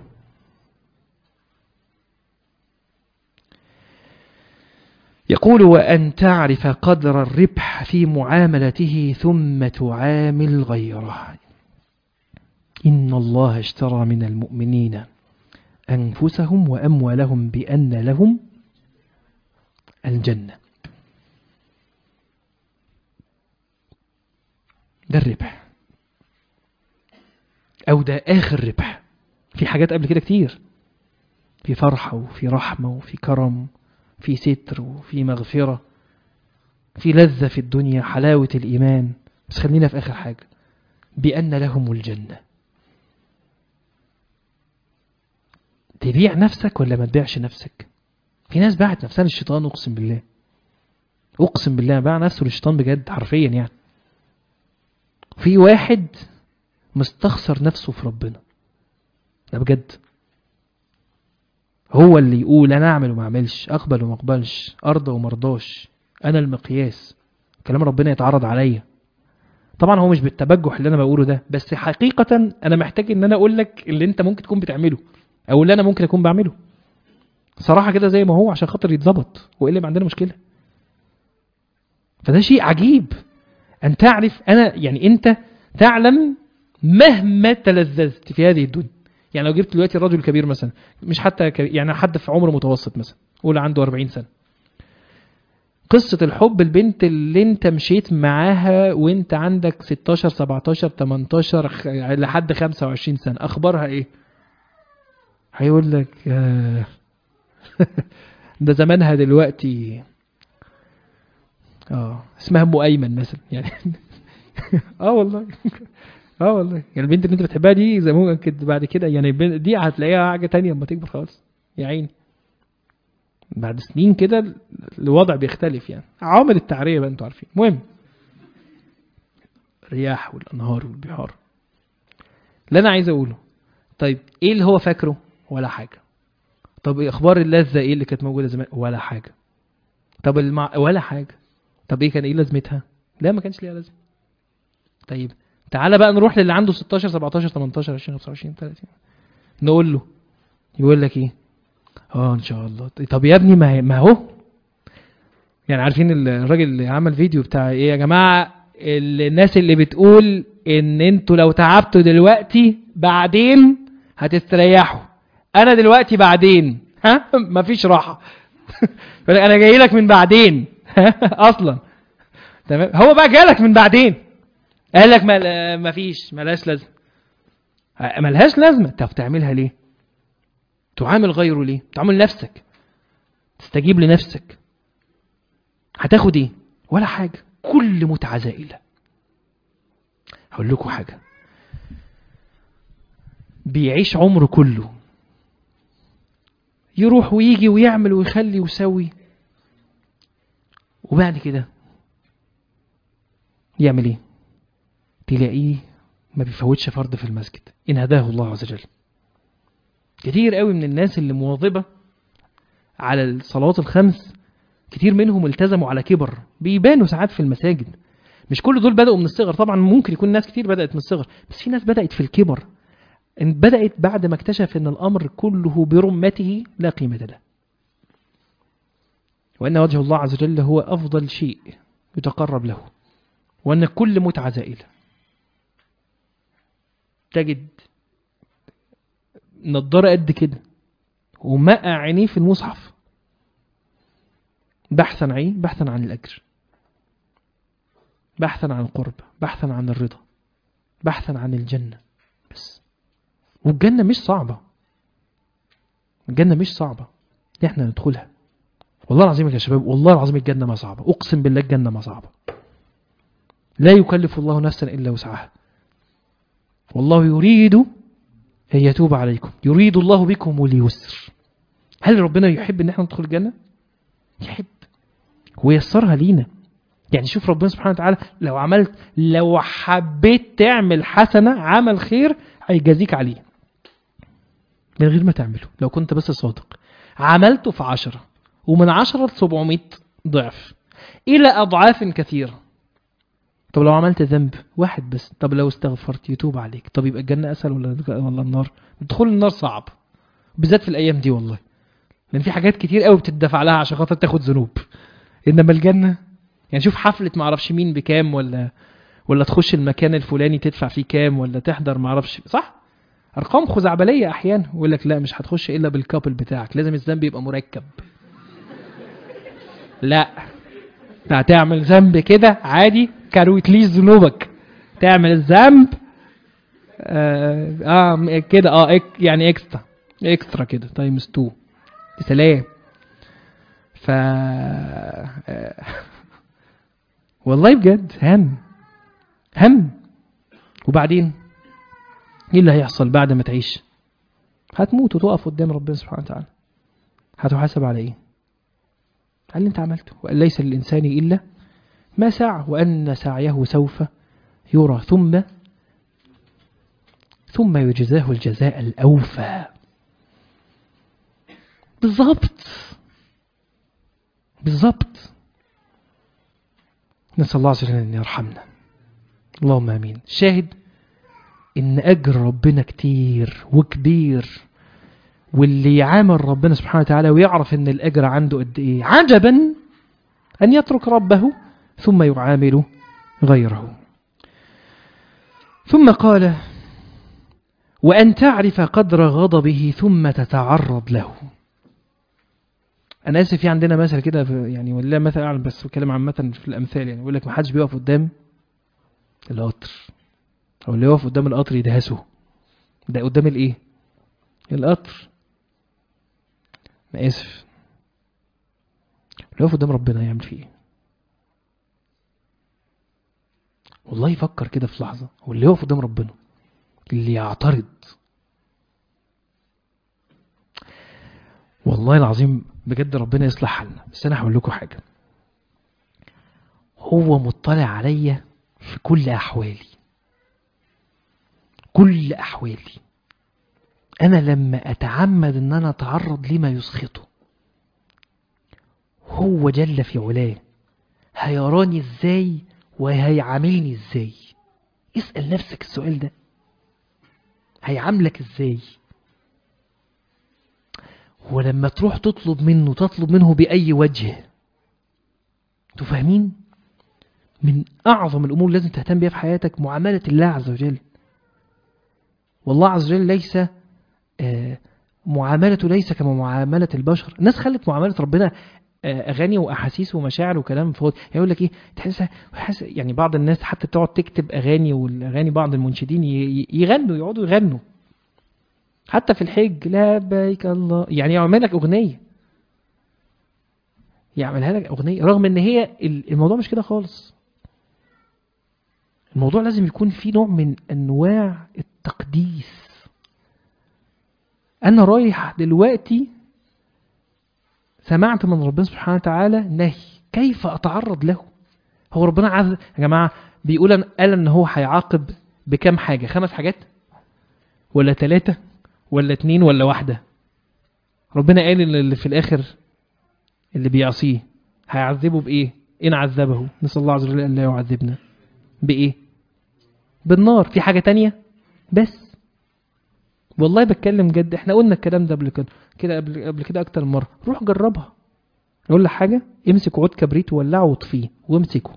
يقول وأن تعرف قدر الربح في معاملته ثم تعامل غيره إن الله اشترى من المؤمنين أنفسهم وأموالهم بأن لهم الجنة ده الربح أو ده آخر ربح في حاجات قبل كده كتير في فرحة وفي رحمة وفي كرم في ستر وفي مغفرة في لذة في الدنيا حلاوة الإيمان بس خلينا في آخر حاجة بأن لهم الجنة تبيع نفسك ولا ما تبيعش نفسك في ناس باعت نفسها للشيطان أقسم بالله أقسم بالله باع نفسه للشيطان بجد حرفيا يعني في واحد مستخسر نفسه في ربنا ده بجد هو اللي يقول انا اعمل وما اعملش اقبل وما اقبلش ارضى وما ارضاش انا المقياس كلام ربنا يتعرض عليا طبعا هو مش بالتبجح اللي انا بقوله ده بس حقيقة انا محتاج ان انا اقول لك اللي انت ممكن تكون بتعمله او اللي انا ممكن اكون بعمله صراحة كده زي ما هو عشان خاطر يتظبط والا يبقى عندنا مشكلة فده شيء عجيب ان تعرف انا يعني انت تعلم مهما تلذذت في هذه الدنيا يعني لو جبت دلوقتي الرجل الكبير مثلا مش حتى كبير يعني حد في عمر متوسط مثلا قول عنده 40 سنة قصة الحب البنت اللي انت مشيت معاها وانت عندك 16 17 18 خ- لحد 25 سنة اخبارها ايه هيقول لك آه، ده زمانها دلوقتي اه اسمها ام ايمن مثلا يعني اه والله اه والله يعني البنت اللي انت بتحبها دي زي ممكن بعد كده يعني البنت دي هتلاقيها حاجه تانية لما تكبر خالص يا عيني بعد سنين كده الوضع بيختلف يعني عوامل التعريه بقى انتوا عارفين المهم الرياح والانهار والبحار اللي انا عايز اقوله طيب ايه اللي هو فاكره ولا حاجه طب إيه اخبار اللذه ايه اللي كانت موجوده زمان ولا حاجه طب المع... ولا حاجه طب ايه كان ايه لازمتها لا ما كانش ليها لازمه طيب تعالى بقى نروح للي عنده 16 17 18 20 25 30 نقول له يقول لك ايه اه ان شاء الله طب يا ابني ما هي- ما هو يعني عارفين ال- الراجل اللي عمل فيديو بتاع ايه يا جماعه ال- الناس اللي بتقول ان انتوا لو تعبتوا دلوقتي بعدين هتستريحوا انا دلوقتي بعدين ها مفيش راحه يقول لك انا جاي لك من بعدين اصلا تمام هو بقى جالك من بعدين قال لك ما ما فيش ملهاش لازمه ملهاش لازمه طب تعملها ليه تعامل غيره ليه تعامل نفسك تستجيب لنفسك هتاخد ايه ولا حاجه كل متعه زائله هقول لكم حاجه بيعيش عمره كله يروح ويجي ويعمل ويخلي ويسوي وبعد كده يعمل ايه تلاقيه ما بيفوتش فرض في المسجد ان هداه الله عز وجل كتير قوي من الناس اللي مواظبه على الصلوات الخمس كتير منهم التزموا على كبر بيبانوا ساعات في المساجد مش كل دول بدأوا من الصغر طبعا ممكن يكون ناس كتير بدأت من الصغر بس في ناس بدأت في الكبر إن بدأت بعد ما اكتشف ان الامر كله برمته لا قيمة له وان وجه الله عز وجل هو افضل شيء يتقرب له وان كل متعة زائلة تجد نضارة قد كده ومقع عينيه في المصحف بحثا عن ايه بحثا عن الاجر بحثا عن القرب بحثا عن الرضا بحثا عن الجنة بس والجنة مش صعبة الجنة مش صعبة دي احنا ندخلها والله العظيم يا شباب والله العظيم الجنة ما صعبة اقسم بالله الجنة ما صعبة لا يكلف الله نفسا الا وسعها والله يريد ان يتوب عليكم يريد الله بكم اليسر هل ربنا يحب ان احنا ندخل الجنة يحب ويسرها لينا يعني شوف ربنا سبحانه وتعالى لو عملت لو حبيت تعمل حسنة عمل خير هيجازيك عليه من غير ما تعمله لو كنت بس صادق عملته في عشرة ومن عشرة لسبعمائة ضعف إلى أضعاف كثيرة طب لو عملت ذنب واحد بس طب لو استغفرت يتوب عليك طب يبقى الجنة أسهل ولا ولا النار دخول النار صعب بالذات في الأيام دي والله لأن في حاجات كتير قوي بتدفع لها عشان خاطر تاخد ذنوب إنما الجنة يعني شوف حفلة معرفش مين بكام ولا ولا تخش المكان الفلاني تدفع فيه كام ولا تحضر معرفش صح ارقام خزعبليه احيانا يقول لك لا مش هتخش الا بالكابل بتاعك لازم الذنب يبقى مركب لا انت هتعمل ذنب كده عادي كروت ليش ذنوبك تعمل الذنب آه, اه كده اه إك يعني اكسترا اكسترا كده تايمز 2 سلام ف آه والله بجد هم هم وبعدين ايه اللي هيحصل بعد ما تعيش هتموت وتقف قدام ربنا سبحانه وتعالى هتحاسب على ايه على اللي انت عملته وان ليس للانسان الا ما سعى وان سعيه سوف يرى ثم ثم يجزاه الجزاء الاوفى بالظبط بالظبط نسأل الله عز وجل أن يرحمنا اللهم آمين شاهد إن أجر ربنا كتير وكبير واللي يعامل ربنا سبحانه وتعالى ويعرف إن الأجر عنده قد إيه عجبا أن يترك ربه ثم يعامل غيره ثم قال وأن تعرف قدر غضبه ثم تتعرض له أنا آسف في عندنا مثل كده في- يعني ولا مثل أعلم بس بتكلم عامة في الأمثال يعني يقول لك ما حدش بيقف قدام القطر أو اللي يقف قدام القطر يدهسه ده قدام الإيه؟ القطر أنا آسف اللي يقف قدام ربنا يعمل فيه إيه؟ والله يفكر كده في لحظة هو اللي يقف قدام ربنا اللي يعترض والله العظيم بجد ربنا يصلح حالنا بس انا هقول لكم حاجه هو مطلع عليا في كل احوالي كل احوالي انا لما اتعمد ان انا اتعرض لما يسخطه هو جل في علاه هيراني ازاي وهيعاملني ازاي اسال نفسك السؤال ده هيعاملك ازاي ولما تروح تطلب منه تطلب منه بأي وجه انتوا فاهمين من أعظم الأمور اللي لازم تهتم بيها في حياتك معاملة الله عز وجل والله عز وجل ليس آه، معاملته ليس كما معاملة البشر الناس خلت معاملة ربنا آه، أغاني وأحاسيس ومشاعر وكلام فاضي يقول لك إيه تحس تحس- يعني بعض الناس حتى تقعد تكتب أغاني والأغاني بعض المنشدين ي- ي- يغنوا يقعدوا يغنوا حتى في الحج لبيك الله يعني يعمل لك اغنيه يعملها لك اغنيه رغم ان هي ال- الموضوع مش كده خالص الموضوع لازم يكون فيه نوع من انواع التقديس انا رايح دلوقتي سمعت من ربنا سبحانه وتعالى نهي كيف اتعرض له هو ربنا عز يا جماعه بيقول أن- قال ان هو هيعاقب بكام حاجه خمس حاجات ولا ثلاثه ولا اتنين ولا واحدة ربنا قال إن اللي في الآخر اللي بيعصيه هيعذبه بإيه إن عذبه نسأل الله عز وجل أن لا يعذبنا بإيه بالنار في حاجة تانية بس والله بتكلم جد احنا قلنا الكلام ده قبل كده كده قبل قبل كده اكتر من مره روح جربها اقول لك حاجه امسك عود كبريت وولعه واطفيه وامسكه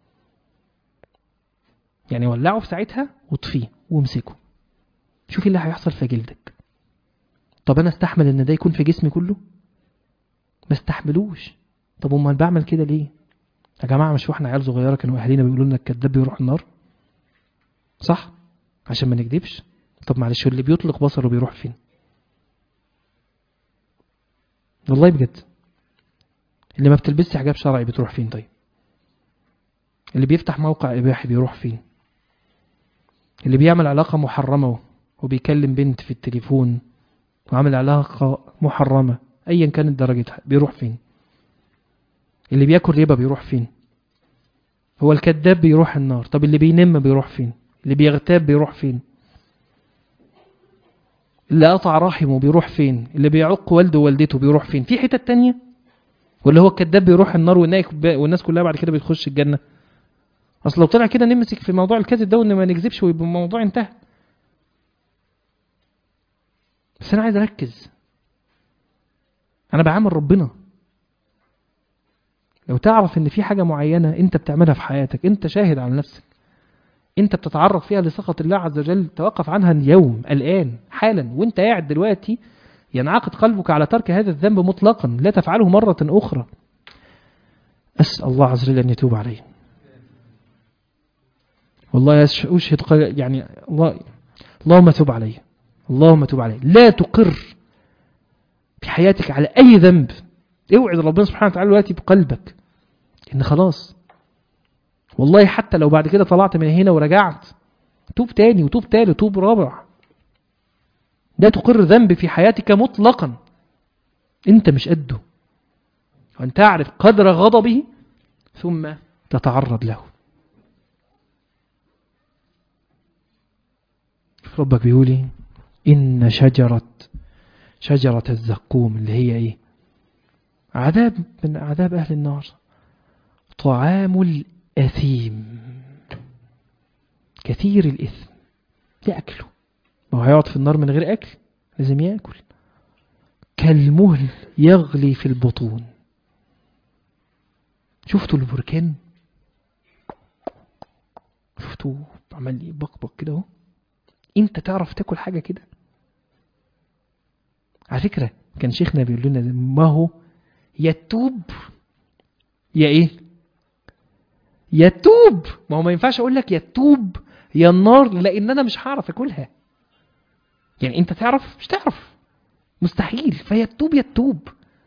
يعني ولعه في ساعتها واطفيه وامسكه شوف اللي هيحصل في جلدك طب انا استحمل ان ده يكون في جسمي كله ما استحملوش طب امال بعمل كده ليه يا جماعه مش واحنا عيال صغيره كانوا اهالينا بيقولوا لنا الكذاب بيروح النار صح عشان ما نكذبش طب معلش اللي بيطلق بصره بيروح فين والله بجد اللي ما بتلبسش حجاب شرعي بتروح فين طيب اللي بيفتح موقع اباحي بيروح فين اللي بيعمل علاقه محرمه وبيكلم بنت في التليفون وعامل علاقة محرمة أيا كانت درجتها بيروح فين اللي بياكل ربا بيروح فين هو الكذاب بيروح النار طب اللي بينم بيروح فين اللي بيغتاب بيروح فين اللي قطع رحمه بيروح فين اللي بيعق والده ووالدته بيروح فين في حتة تانية ولا هو الكذاب بيروح النار والناس كلها بعد كده بتخش الجنة اصل لو طلع كده نمسك في موضوع الكذب ده وان ما نكذبش ويبقى الموضوع انتهى بس انا عايز اركز انا بعامل ربنا لو تعرف ان في حاجة معينة انت بتعملها في حياتك انت شاهد على نفسك انت بتتعرض فيها لسخط الله عز وجل توقف عنها اليوم الان حالا وانت قاعد دلوقتي ينعقد قلبك على ترك هذا الذنب مطلقا لا تفعله مرة اخرى اسأل الله عز وجل ان يتوب عليه والله اشهد يعني الله اللهم تب عليه اللهم تب عليه لا تقر في حياتك على اي ذنب اوعد ربنا سبحانه وتعالى دلوقتي بقلبك ان خلاص والله حتى لو بعد كده طلعت من هنا ورجعت توب تاني وتوب تالت وتوب رابع لا تقر ذنب في حياتك مطلقا انت مش قده وان تعرف قدر غضبه ثم تتعرض له ربك بيقولي إن شجرة شجرة الزقوم اللي هي ايه عذاب من عذاب أهل النار طعام الأثيم كثير الإثم يأكله ما هو هيقعد في النار من غير أكل لازم يأكل كالمهل يغلي في البطون شفتوا البركان شفتوا عمال يبقبق كده اهو انت تعرف تاكل حاجه كده على فكره كان شيخنا بيقول لنا ما هو يتوب يا ايه يتوب ما هو ما ينفعش اقول لك يتوب يا النار لان انا مش هعرف اكلها يعني انت تعرف مش تعرف مستحيل فيتوب يتوب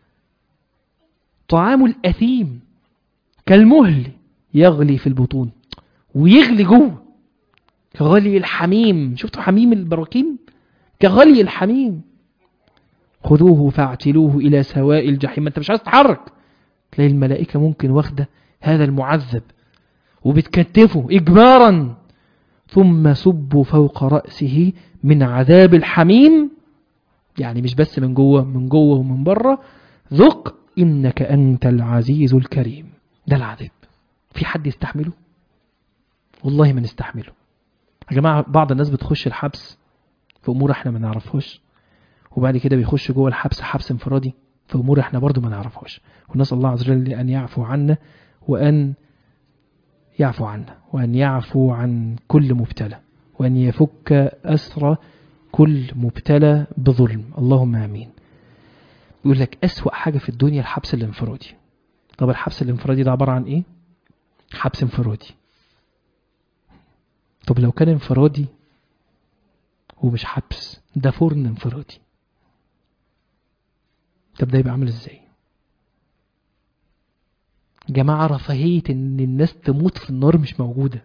طعام الاثيم كالمهل يغلي في البطون ويغلي جوه كغلي الحميم شفتوا حميم البراكين كغلي الحميم خذوه فاعتلوه إلى سواء الجحيم ما انت مش عايز تتحرك تلاقي الملائكة ممكن واخدة هذا المعذب وبتكتفه إجبارا ثم صبوا فوق رأسه من عذاب الحميم يعني مش بس من جوه من جوه ومن بره ذق إنك أنت العزيز الكريم ده العذاب في حد يستحمله والله ما نستحمله يا جماعة بعض الناس بتخش الحبس في أمور احنا ما نعرفهاش وبعد كده بيخش جوه الحبس حبس انفرادي في أمور احنا برضو ما نعرفهاش ونسأل الله عز وجل أن يعفو عنا وأن يعفو عنا وأن يعفو عن كل مبتلى وأن يفك أسر كل مبتلى بظلم اللهم آمين يقول لك أسوأ حاجة في الدنيا الحبس الانفرادي طب الحبس الانفرادي ده عبارة عن إيه؟ حبس انفرادي طب لو كان انفرادي ومش حبس ده فرن انفرادي طب ده يبقى عامل ازاي جماعة رفاهية ان الناس تموت في النار مش موجودة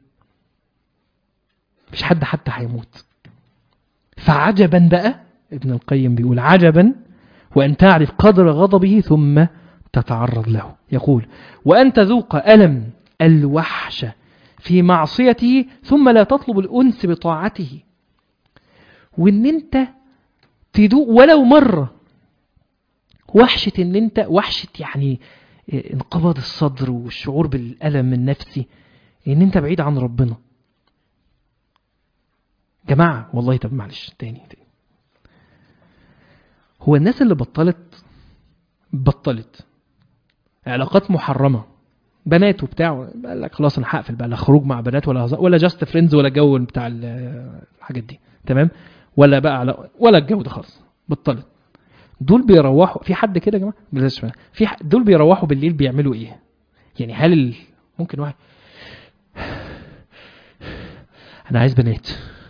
مش حد حتى هيموت فعجبا بقى ابن القيم بيقول عجبا وأن تعرف قدر غضبه ثم تتعرض له يقول وأن تذوق ألم الوحشة في معصيته ثم لا تطلب الأنس بطاعته وان انت تدوق ولو مرة وحشة ان انت وحشة يعني انقباض الصدر والشعور بالألم النفسي ان انت بعيد عن ربنا جماعة والله طب معلش تاني تاني هو الناس اللي بطلت بطلت علاقات محرمة بنات وبتاع قال لك خلاص انا هقفل بقى لا خروج مع بنات ولا هزار ولا جاست فريندز ولا جو بتاع الحاجات دي تمام ولا بقى على ولا الجو ده خالص بطلت دول بيروحوا في حد كده يا جماعه بلاش في ح... دول بيروحوا بالليل بيعملوا ايه يعني هل ال... ممكن واحد انا عايز بنات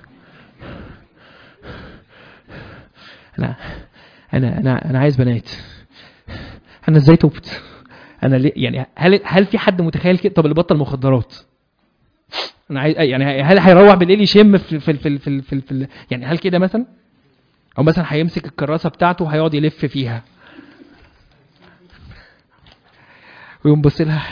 انا انا انا انا عايز بنات انا ازاي تبت انا ليه يعني هل هل في حد متخيل كده طب اللي بطل مخدرات انا عايز يعني هل هيروح بالليل يشم في في في في, في, في يعني هل كده مثلا او مثلا هيمسك الكراسه بتاعته وهيقعد يلف فيها ويقوم بص لها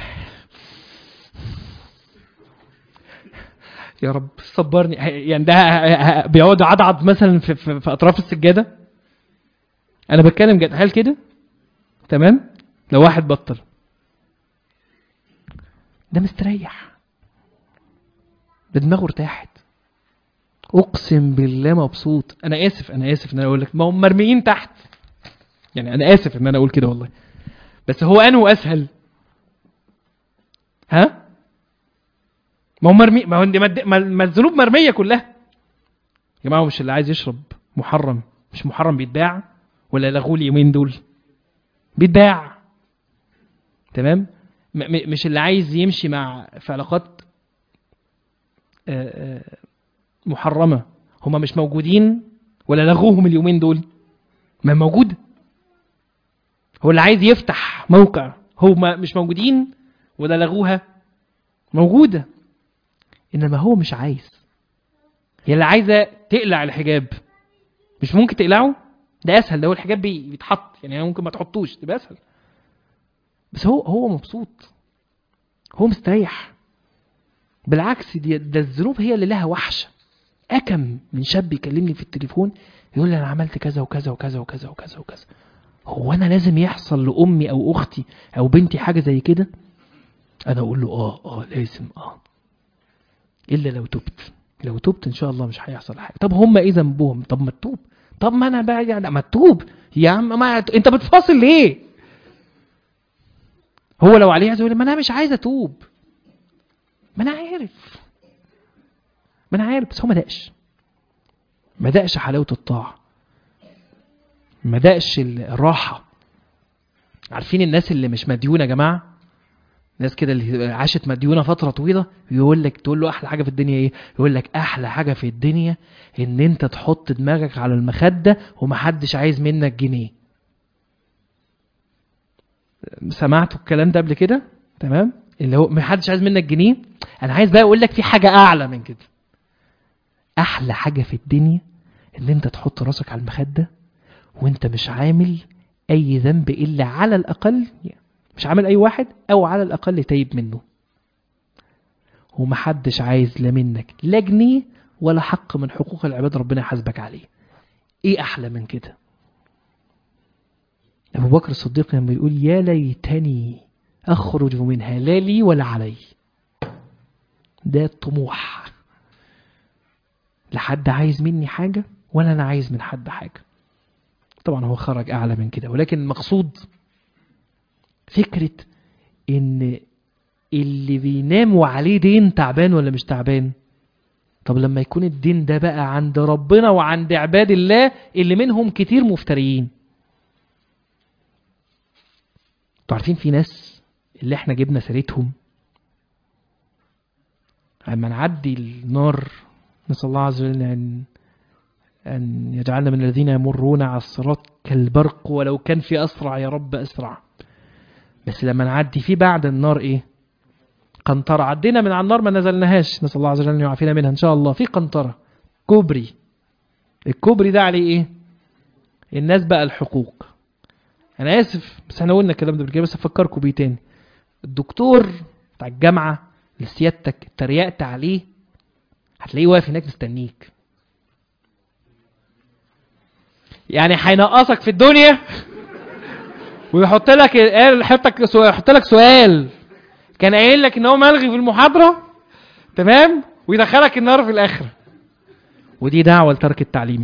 يا رب صبرني يعني ده بيقعد عضعض مثلا في, في, في اطراف السجاده انا بتكلم جد هل كده تمام لو واحد بطل ده مستريح ده دماغه ارتاحت اقسم بالله مبسوط انا اسف انا اسف ان انا اقول لك ما هم مرميين تحت يعني انا اسف ان انا اقول كده والله بس هو انه اسهل ها ما هو مرمي ما هو ما الذنوب مرميه كلها يا جماعه مش اللي عايز يشرب محرم مش محرم بيتباع ولا لغوه اليومين دول بيتباع تمام م- مش اللي عايز يمشي مع في علاقات محرمه هما مش موجودين ولا لغوهم اليومين دول ما موجود هو اللي عايز يفتح موقع هما مش موجودين ولا لغوها موجوده انما هو مش عايز هي اللي عايزه تقلع الحجاب مش ممكن تقلعه ده اسهل ده هو الحجاب بيتحط يعني ممكن ما تحطوش تبقى اسهل بس هو هو مبسوط هو مستريح بالعكس دي ده الذنوب هي اللي لها وحشه اكم من شاب يكلمني في التليفون يقول لي انا عملت كذا وكذا وكذا وكذا وكذا وكذا هو انا لازم يحصل لامي او اختي او بنتي حاجه زي كده انا اقول له اه اه لازم اه الا لو تبت لو تبت ان شاء الله مش هيحصل حاجه طب هم ايه ذنبهم طب ما تتوب طب ما انا بقى يعني ما تتوب يا عم ما انت بتفاصل ليه هو لو عليه عايز يقول ما انا مش عايز اتوب ما انا عارف ما انا عارف بس هو ما دقش ما دقش حلاوه الطاعه ما دقش الراحه عارفين الناس اللي مش مديونه يا جماعه ناس كده اللي عاشت مديونه فتره طويله يقول لك تقول له احلى حاجه في الدنيا ايه يقول لك احلى حاجه في الدنيا ان انت تحط دماغك على المخده ومحدش عايز منك جنيه سمعتوا الكلام ده قبل كده تمام اللي هو محدش عايز منك جنيه انا عايز بقى اقول لك في حاجه اعلى من كده احلى حاجه في الدنيا ان انت تحط راسك على المخده وانت مش عامل اي ذنب الا على الاقل مش عامل اي واحد او على الاقل تايب منه ومحدش عايز لا منك لا جنيه ولا حق من حقوق العباد ربنا يحاسبك عليه ايه احلى من كده ابو بكر الصديق لما يقول يا ليتني اخرج منها لا لي ولا علي ده الطموح لا حد عايز مني حاجة ولا أنا عايز من حد حاجة طبعا هو خرج أعلى من كده ولكن المقصود فكرة إن اللي بينام وعليه دين تعبان ولا مش تعبان طب لما يكون الدين ده بقى عند ربنا وعند عباد الله اللي منهم كتير مفتريين انتوا عارفين في ناس اللي احنا جبنا سيرتهم لما نعدي النار نسأل الله عز وجل أن أن يجعلنا من الذين يمرون على الصراط كالبرق ولو كان في أسرع يا رب أسرع بس لما نعدي في بعد النار إيه قنطرة عدينا من على النار ما نزلناهاش نسأل الله عز وجل أن يعافينا منها إن شاء الله في قنطرة كوبري الكوبري ده عليه إيه الناس بقى الحقوق أنا آسف بس احنا قلنا الكلام ده قبل كده بس أفكركم بيه تاني الدكتور بتاع الجامعة اللي سيادتك اتريقت عليه هتلاقيه واقف هناك مستنيك يعني هينقصك في الدنيا ويحط لك يحط لك سؤال يحط لك سؤال كان قايل لك ان هو ملغي في المحاضره تمام ويدخلك النار في الاخره ودي دعوه لترك التعليم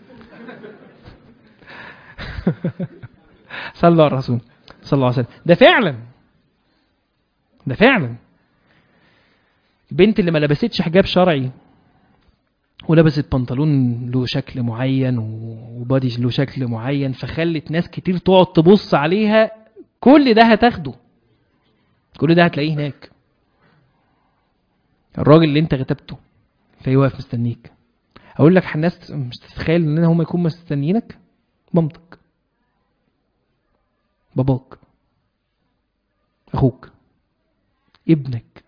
صلوا على الرسول صلى الله عليه وسلم ده فعلا ده فعلا البنت اللي ما لبستش حجاب شرعي ولبست بنطلون له شكل معين وبادي له شكل معين فخلت ناس كتير تقعد تبص عليها كل ده هتاخده كل ده هتلاقيه هناك الراجل اللي انت غتبته فهي واقف مستنيك اقول لك الناس مش تتخيل ان هم يكونوا مستنيينك مامتك باباك اخوك ابنك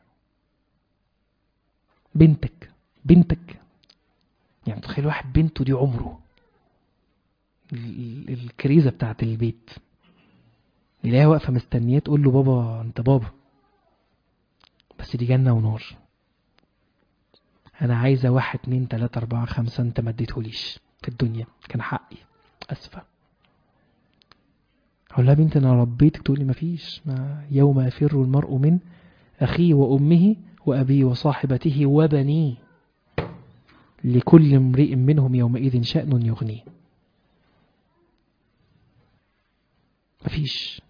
بنتك بنتك يعني تخيل واحد بنته دي عمره الكريزة بتاعت البيت يلاقيها واقفة مستنياه تقول له بابا انت بابا بس دي جنة ونار انا عايزة واحد اتنين تلاتة اربعة خمسة انت ما اديتهوليش في الدنيا كان حقي اسفة اقول لها بنت انا ربيتك تقول لي مفيش ما يوم يفر المرء من اخيه وامه وأبيه وصاحبته وبنيه لكل امرئ منهم يومئذ شأن يغنيه مفيش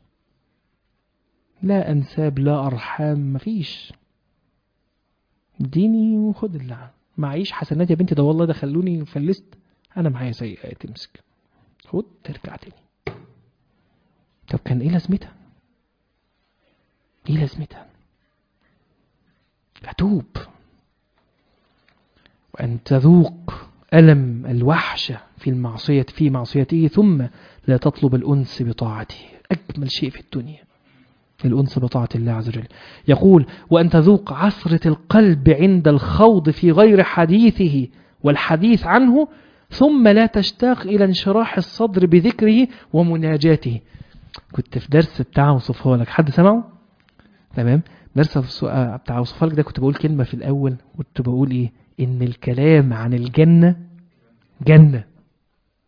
لا أنساب لا أرحام مفيش اديني وخد اللي معيش حسنات يا بنتي ده والله ده خلوني فلست أنا معايا سيئات امسك خد ترجع تاني طب كان ايه لازمتها ايه لازمتها فتوب وأن تذوق ألم الوحشة في المعصية في معصيته ثم لا تطلب الأنس بطاعته أجمل شيء في الدنيا الأنس بطاعة الله عز وجل يقول وأن تذوق عثرة القلب عند الخوض في غير حديثه والحديث عنه ثم لا تشتاق إلى انشراح الصدر بذكره ومناجاته كنت في درس بتاع اوصفه لك حد سمعه تمام درس بتاع اوصفه لك ده كنت بقول كلمة في الأول كنت بقول إيه إن الكلام عن الجنة جنة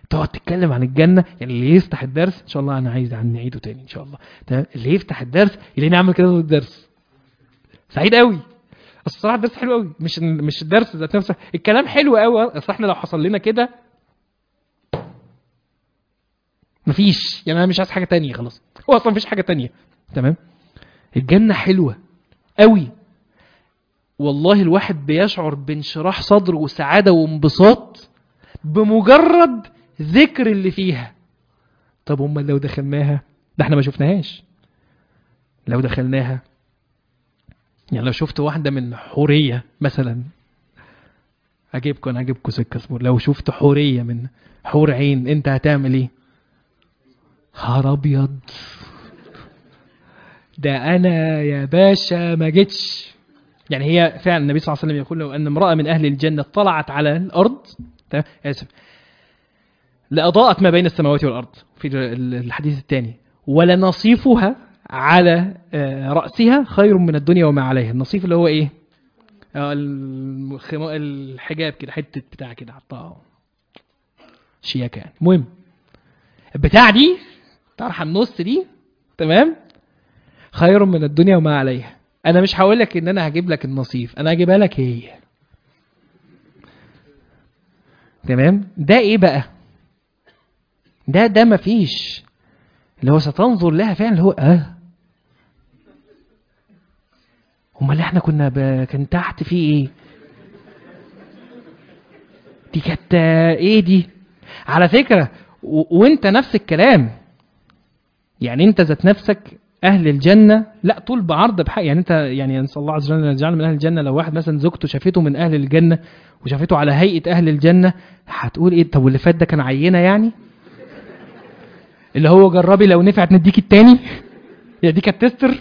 تقعد تتكلم عن الجنه يعني اللي يفتح الدرس ان شاء الله انا عايز عن نعيده تاني ان شاء الله تمام اللي يفتح الدرس يلاقيني اعمل كده طول الدرس سعيد قوي اصل الصراحه الدرس حلو قوي مش مش الدرس ذات نفسه الكلام حلو قوي اصل احنا لو حصل لنا كده مفيش يعني انا مش عايز حاجه تانية خلاص هو اصلا مفيش حاجه تانية تمام الجنه حلوه قوي والله الواحد بيشعر بانشراح صدر وسعاده وانبساط بمجرد ذكر اللي فيها طب امال لو دخلناها ده احنا ما شفناهاش لو دخلناها يعني لو شفت واحده من حوريه مثلا اجيبكم انا اجيبكم سكه صبور لو شفت حوريه من حور عين انت هتعمل ايه نهار ابيض ده انا يا باشا ما جيتش يعني هي فعلا النبي صلى الله عليه وسلم يقول لو ان امراه من اهل الجنه طلعت على الارض تمام اسف لاضاءت ما بين السماوات والارض في الحديث الثاني ولنصيفها على آه، راسها خير من الدنيا وما عليها النصيف اللي هو ايه آه، الخما- الحجاب كده حته بتاع كده حطها شياكه يعني المهم البتاع دي طرحه النص دي تمام خير من الدنيا وما عليها انا مش هقول لك ان انا هجيب لك النصيف انا هجيبها لك هي تمام ده ايه بقى ده ده مفيش اللي هو ستنظر لها فعلا اللي هو اه امال اللي احنا كنا ب... كان تحت فيه ايه دي كانت آه، ايه دي على فكره و... وانت نفس الكلام يعني انت ذات نفسك اهل الجنه لا طول بعرض بحق يعني انت يعني نسال الله عز وجل ان يجعلنا من اهل الجنه لو واحد مثلا زوجته شافته من اهل الجنه وشافته على هيئه اهل الجنه هتقول ايه طب واللي فات ده كان عينه يعني اللي هو جربي لو نفعت نديك التاني يا دي كانت تستر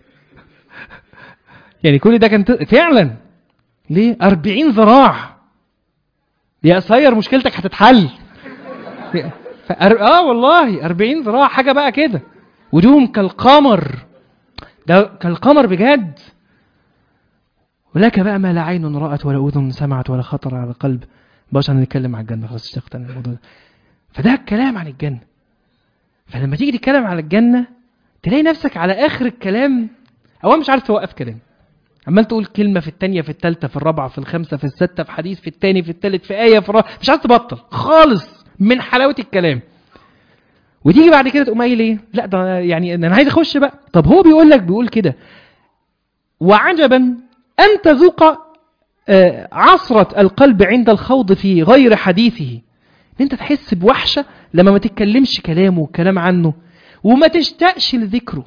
يعني كل ده كان ت... فعلا ليه 40 ذراع يا قصير مشكلتك هتتحل فأر... اه والله 40 ذراع حاجه بقى كده وجوههم كالقمر ده كالقمر بجد ولك بقى ما لا عين رأت ولا أذن سمعت ولا خطر على قلب بقاش هنتكلم عن الجنة خلاص اشتقت عن الموضوع ده فده الكلام عن الجنة فلما تيجي تتكلم على الجنة تلاقي نفسك على آخر الكلام أول مش عارف توقف كلام عمال تقول كلمة في التانية في التالتة في الرابعة في الخامسة في الستة في حديث في التاني في التالت في آية في الرابعة مش عايز تبطل خالص من حلاوة الكلام وتيجي بعد كده تقوم قايل ايه لا ده يعني انا عايز اخش بقى طب هو بيقول لك بيقول كده وعجبا ان تذوق آه، عصرة القلب عند الخوض في غير حديثه ان انت تحس بوحشة لما ما تتكلمش كلامه والكلام عنه وما تشتاقش لذكره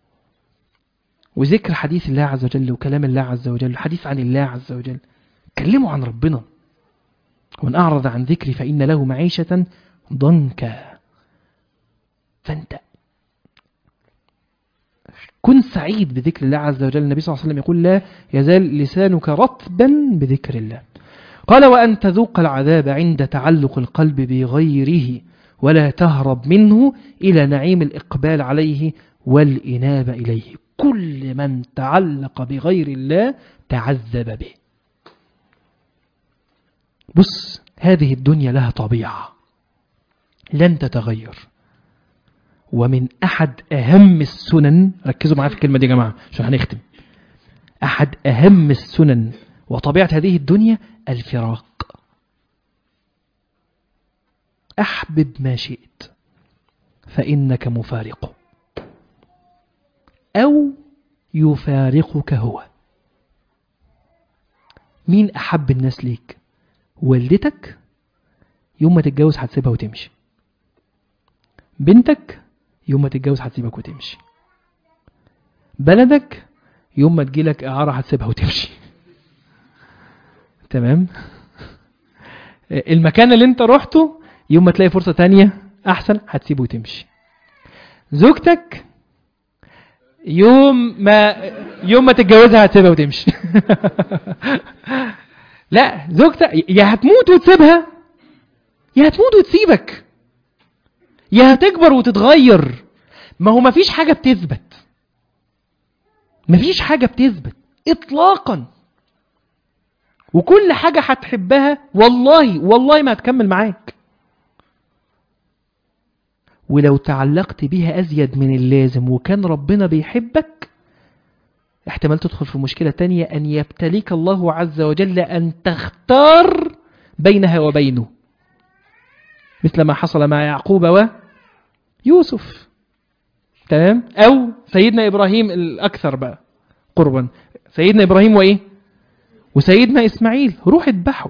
وذكر حديث الله عز وجل وكلام الله عز وجل الحديث عن الله عز وجل كلموا عن ربنا ومن أعرض عن ذكري فإن له معيشة ضنكا فأنت كن سعيد بذكر الله عز وجل النبي صلى الله عليه وسلم يقول لا يزال لسانك رطبا بذكر الله قال وأن تذوق العذاب عند تعلق القلب بغيره ولا تهرب منه إلى نعيم الإقبال عليه والإنابة إليه كل من تعلق بغير الله تعذب به بص هذه الدنيا لها طبيعة لن تتغير ومن أحد أهم السنن ركزوا معايا في الكلمة دي يا جماعة عشان هنختم أحد أهم السنن وطبيعة هذه الدنيا الفراق أحبب ما شئت فإنك مفارقه أو يفارقك هو مين أحب الناس ليك والدتك يوم ما تتجوز هتسيبها وتمشي بنتك يوم ما تتجوز هتسيبك وتمشي بلدك يوم ما تجيلك إعارة هتسيبها وتمشي تمام المكان اللي انت رحته يوم ما تلاقي فرصة تانية أحسن هتسيبه وتمشي زوجتك يوم ما يوم ما تتجوزها هتسيبها وتمشي لا زوجتك يا هتموت وتسيبها يا هتموت وتسيبك يا هتكبر وتتغير ما هو مفيش حاجة بتثبت مفيش حاجة بتثبت اطلاقا وكل حاجة هتحبها والله والله ما هتكمل معاك ولو تعلقت بيها أزيد من اللازم وكان ربنا بيحبك احتمال تدخل في مشكلة تانية أن يبتليك الله عز وجل أن تختار بينها وبينه مثل ما حصل مع يعقوب ويوسف تمام أو سيدنا إبراهيم الأكثر بقى قربا سيدنا إبراهيم وإيه وسيدنا إسماعيل روح اذبحه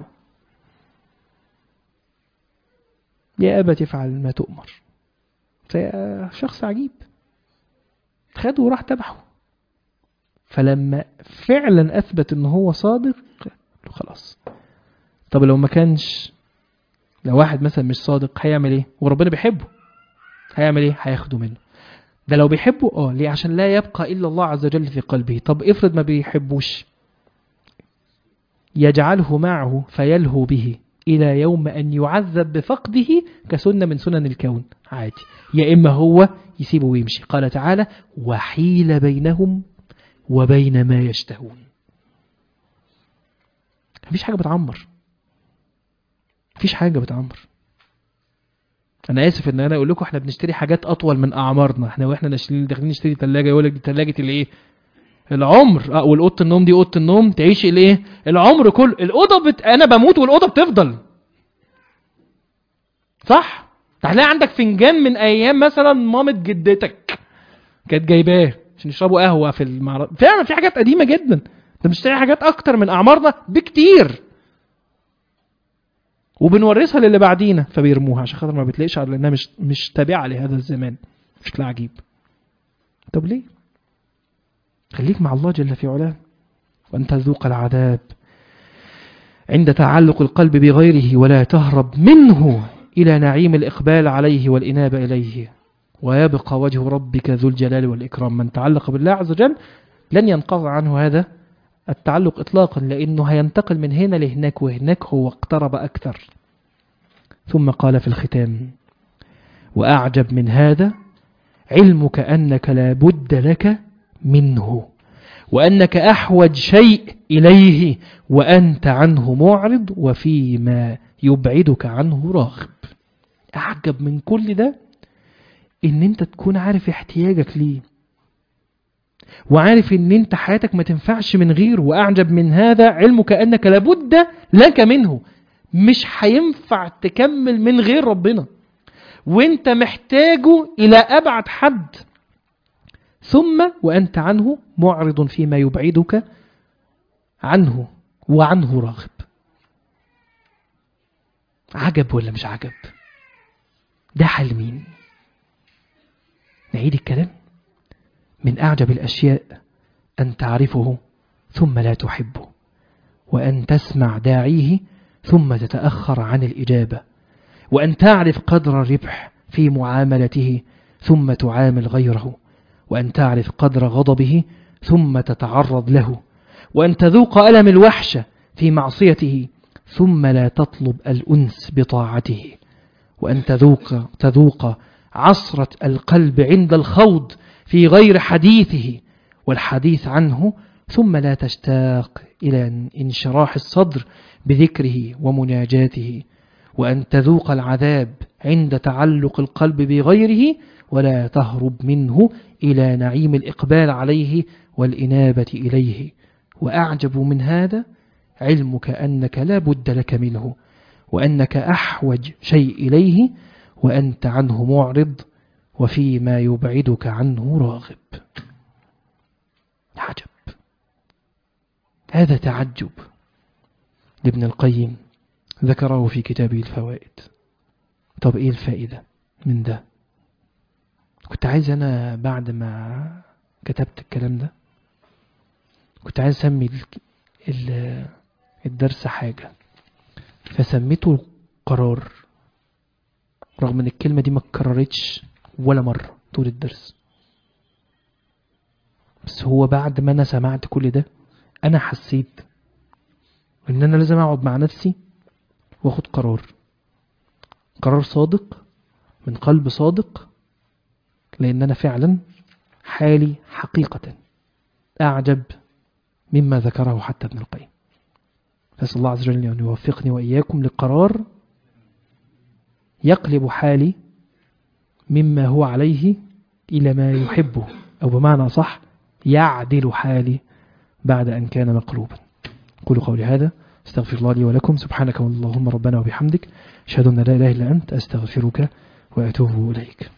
يا أبا تفعل ما تؤمر شخص عجيب خده وراح تبعه فلما فعلا أثبت أنه هو صادق خلاص طب لو ما كانش لو واحد مثلا مش صادق هيعمل ايه وربنا بيحبه هيعمل ايه هياخده منه ده لو بيحبه اه ليه عشان لا يبقى الا الله عز وجل في قلبه طب افرض ما بيحبوش يجعله معه فيلهو به الى يوم ان يعذب بفقده كسنه من سنن الكون عادي يا اما هو يسيبه ويمشي قال تعالى وحيل بينهم وبين ما يشتهون مفيش حاجه بتعمر مفيش حاجه بتعمر انا اسف ان انا اقول لكم احنا بنشتري حاجات اطول من اعمارنا احنا واحنا ناشلين داخلين نشتري ثلاجه يقول لك دي ثلاجه الايه العمر اه والاوضه النوم دي اوضه النوم تعيش الايه العمر كله الاوضه بت... انا بموت والاوضه بتفضل صح هتلاقي عندك فنجان من ايام مثلا مامة جدتك كانت جايباه عشان يشربوا قهوه في المعرض فعلا في حاجات قديمه جدا انت بتشتري حاجات اكتر من اعمارنا بكتير وبنورثها للي بعدينا فبيرموها عشان خاطر ما بتلاقيش على لانها مش مش تابعه لهذا الزمان شكلها عجيب طب ليه خليك مع الله جل في علاه وان تذوق العذاب عند تعلق القلب بغيره ولا تهرب منه الى نعيم الاقبال عليه والانابه اليه ويبقى وجه ربك ذو الجلال والاكرام من تعلق بالله عز وجل لن ينقطع عنه هذا التعلق إطلاقا لأنه هينتقل من هنا لهناك وهناك هو اقترب أكثر ثم قال في الختام وأعجب من هذا علمك أنك لا بد لك منه وأنك أحوج شيء إليه وأنت عنه معرض وفيما يبعدك عنه راغب أعجب من كل ده إن أنت تكون عارف احتياجك ليه وعارف ان انت حياتك ما تنفعش من غيره واعجب من هذا علمك انك لابد لك منه مش هينفع تكمل من غير ربنا وانت محتاجه الى ابعد حد ثم وانت عنه معرض فيما يبعدك عنه وعنه راغب عجب ولا مش عجب ده حال مين نعيد الكلام من أعجب الأشياء أن تعرفه ثم لا تحبه وأن تسمع داعيه ثم تتأخر عن الإجابة وأن تعرف قدر الربح في معاملته ثم تعامل غيره وأن تعرف قدر غضبه ثم تتعرض له وأن تذوق ألم الوحشة في معصيته ثم لا تطلب الأنس بطاعته وأن تذوق, تذوق عصرة القلب عند الخوض في غير حديثه والحديث عنه ثم لا تشتاق إلى انشراح الصدر بذكره ومناجاته وأن تذوق العذاب عند تعلق القلب بغيره ولا تهرب منه إلى نعيم الإقبال عليه والإنابة إليه وأعجب من هذا علمك أنك لا بد لك منه وأنك أحوج شيء إليه وأنت عنه معرض وفيما يبعدك عنه راغب عجب هذا تعجب لابن القيم ذكره في كتابه الفوائد طب ايه الفائدة من ده كنت عايز انا بعد ما كتبت الكلام ده كنت عايز اسمي الدرس حاجة فسميته قرار رغم ان الكلمة دي ما اتكررتش ولا مرة طول الدرس بس هو بعد ما انا سمعت كل ده انا حسيت ان انا لازم اقعد مع نفسي واخد قرار قرار صادق من قلب صادق لان انا فعلا حالي حقيقة اعجب مما ذكره حتى ابن القيم فاسال الله عز وجل ان يوفقني واياكم لقرار يقلب حالي مما هو عليه إلى ما يحبه أو بمعنى صح يعدل حالي بعد أن كان مقلوبا قولوا قولي هذا استغفر الله لي ولكم سبحانك اللهم ربنا وبحمدك أشهد أن لا إله إلا أنت أستغفرك وأتوب إليك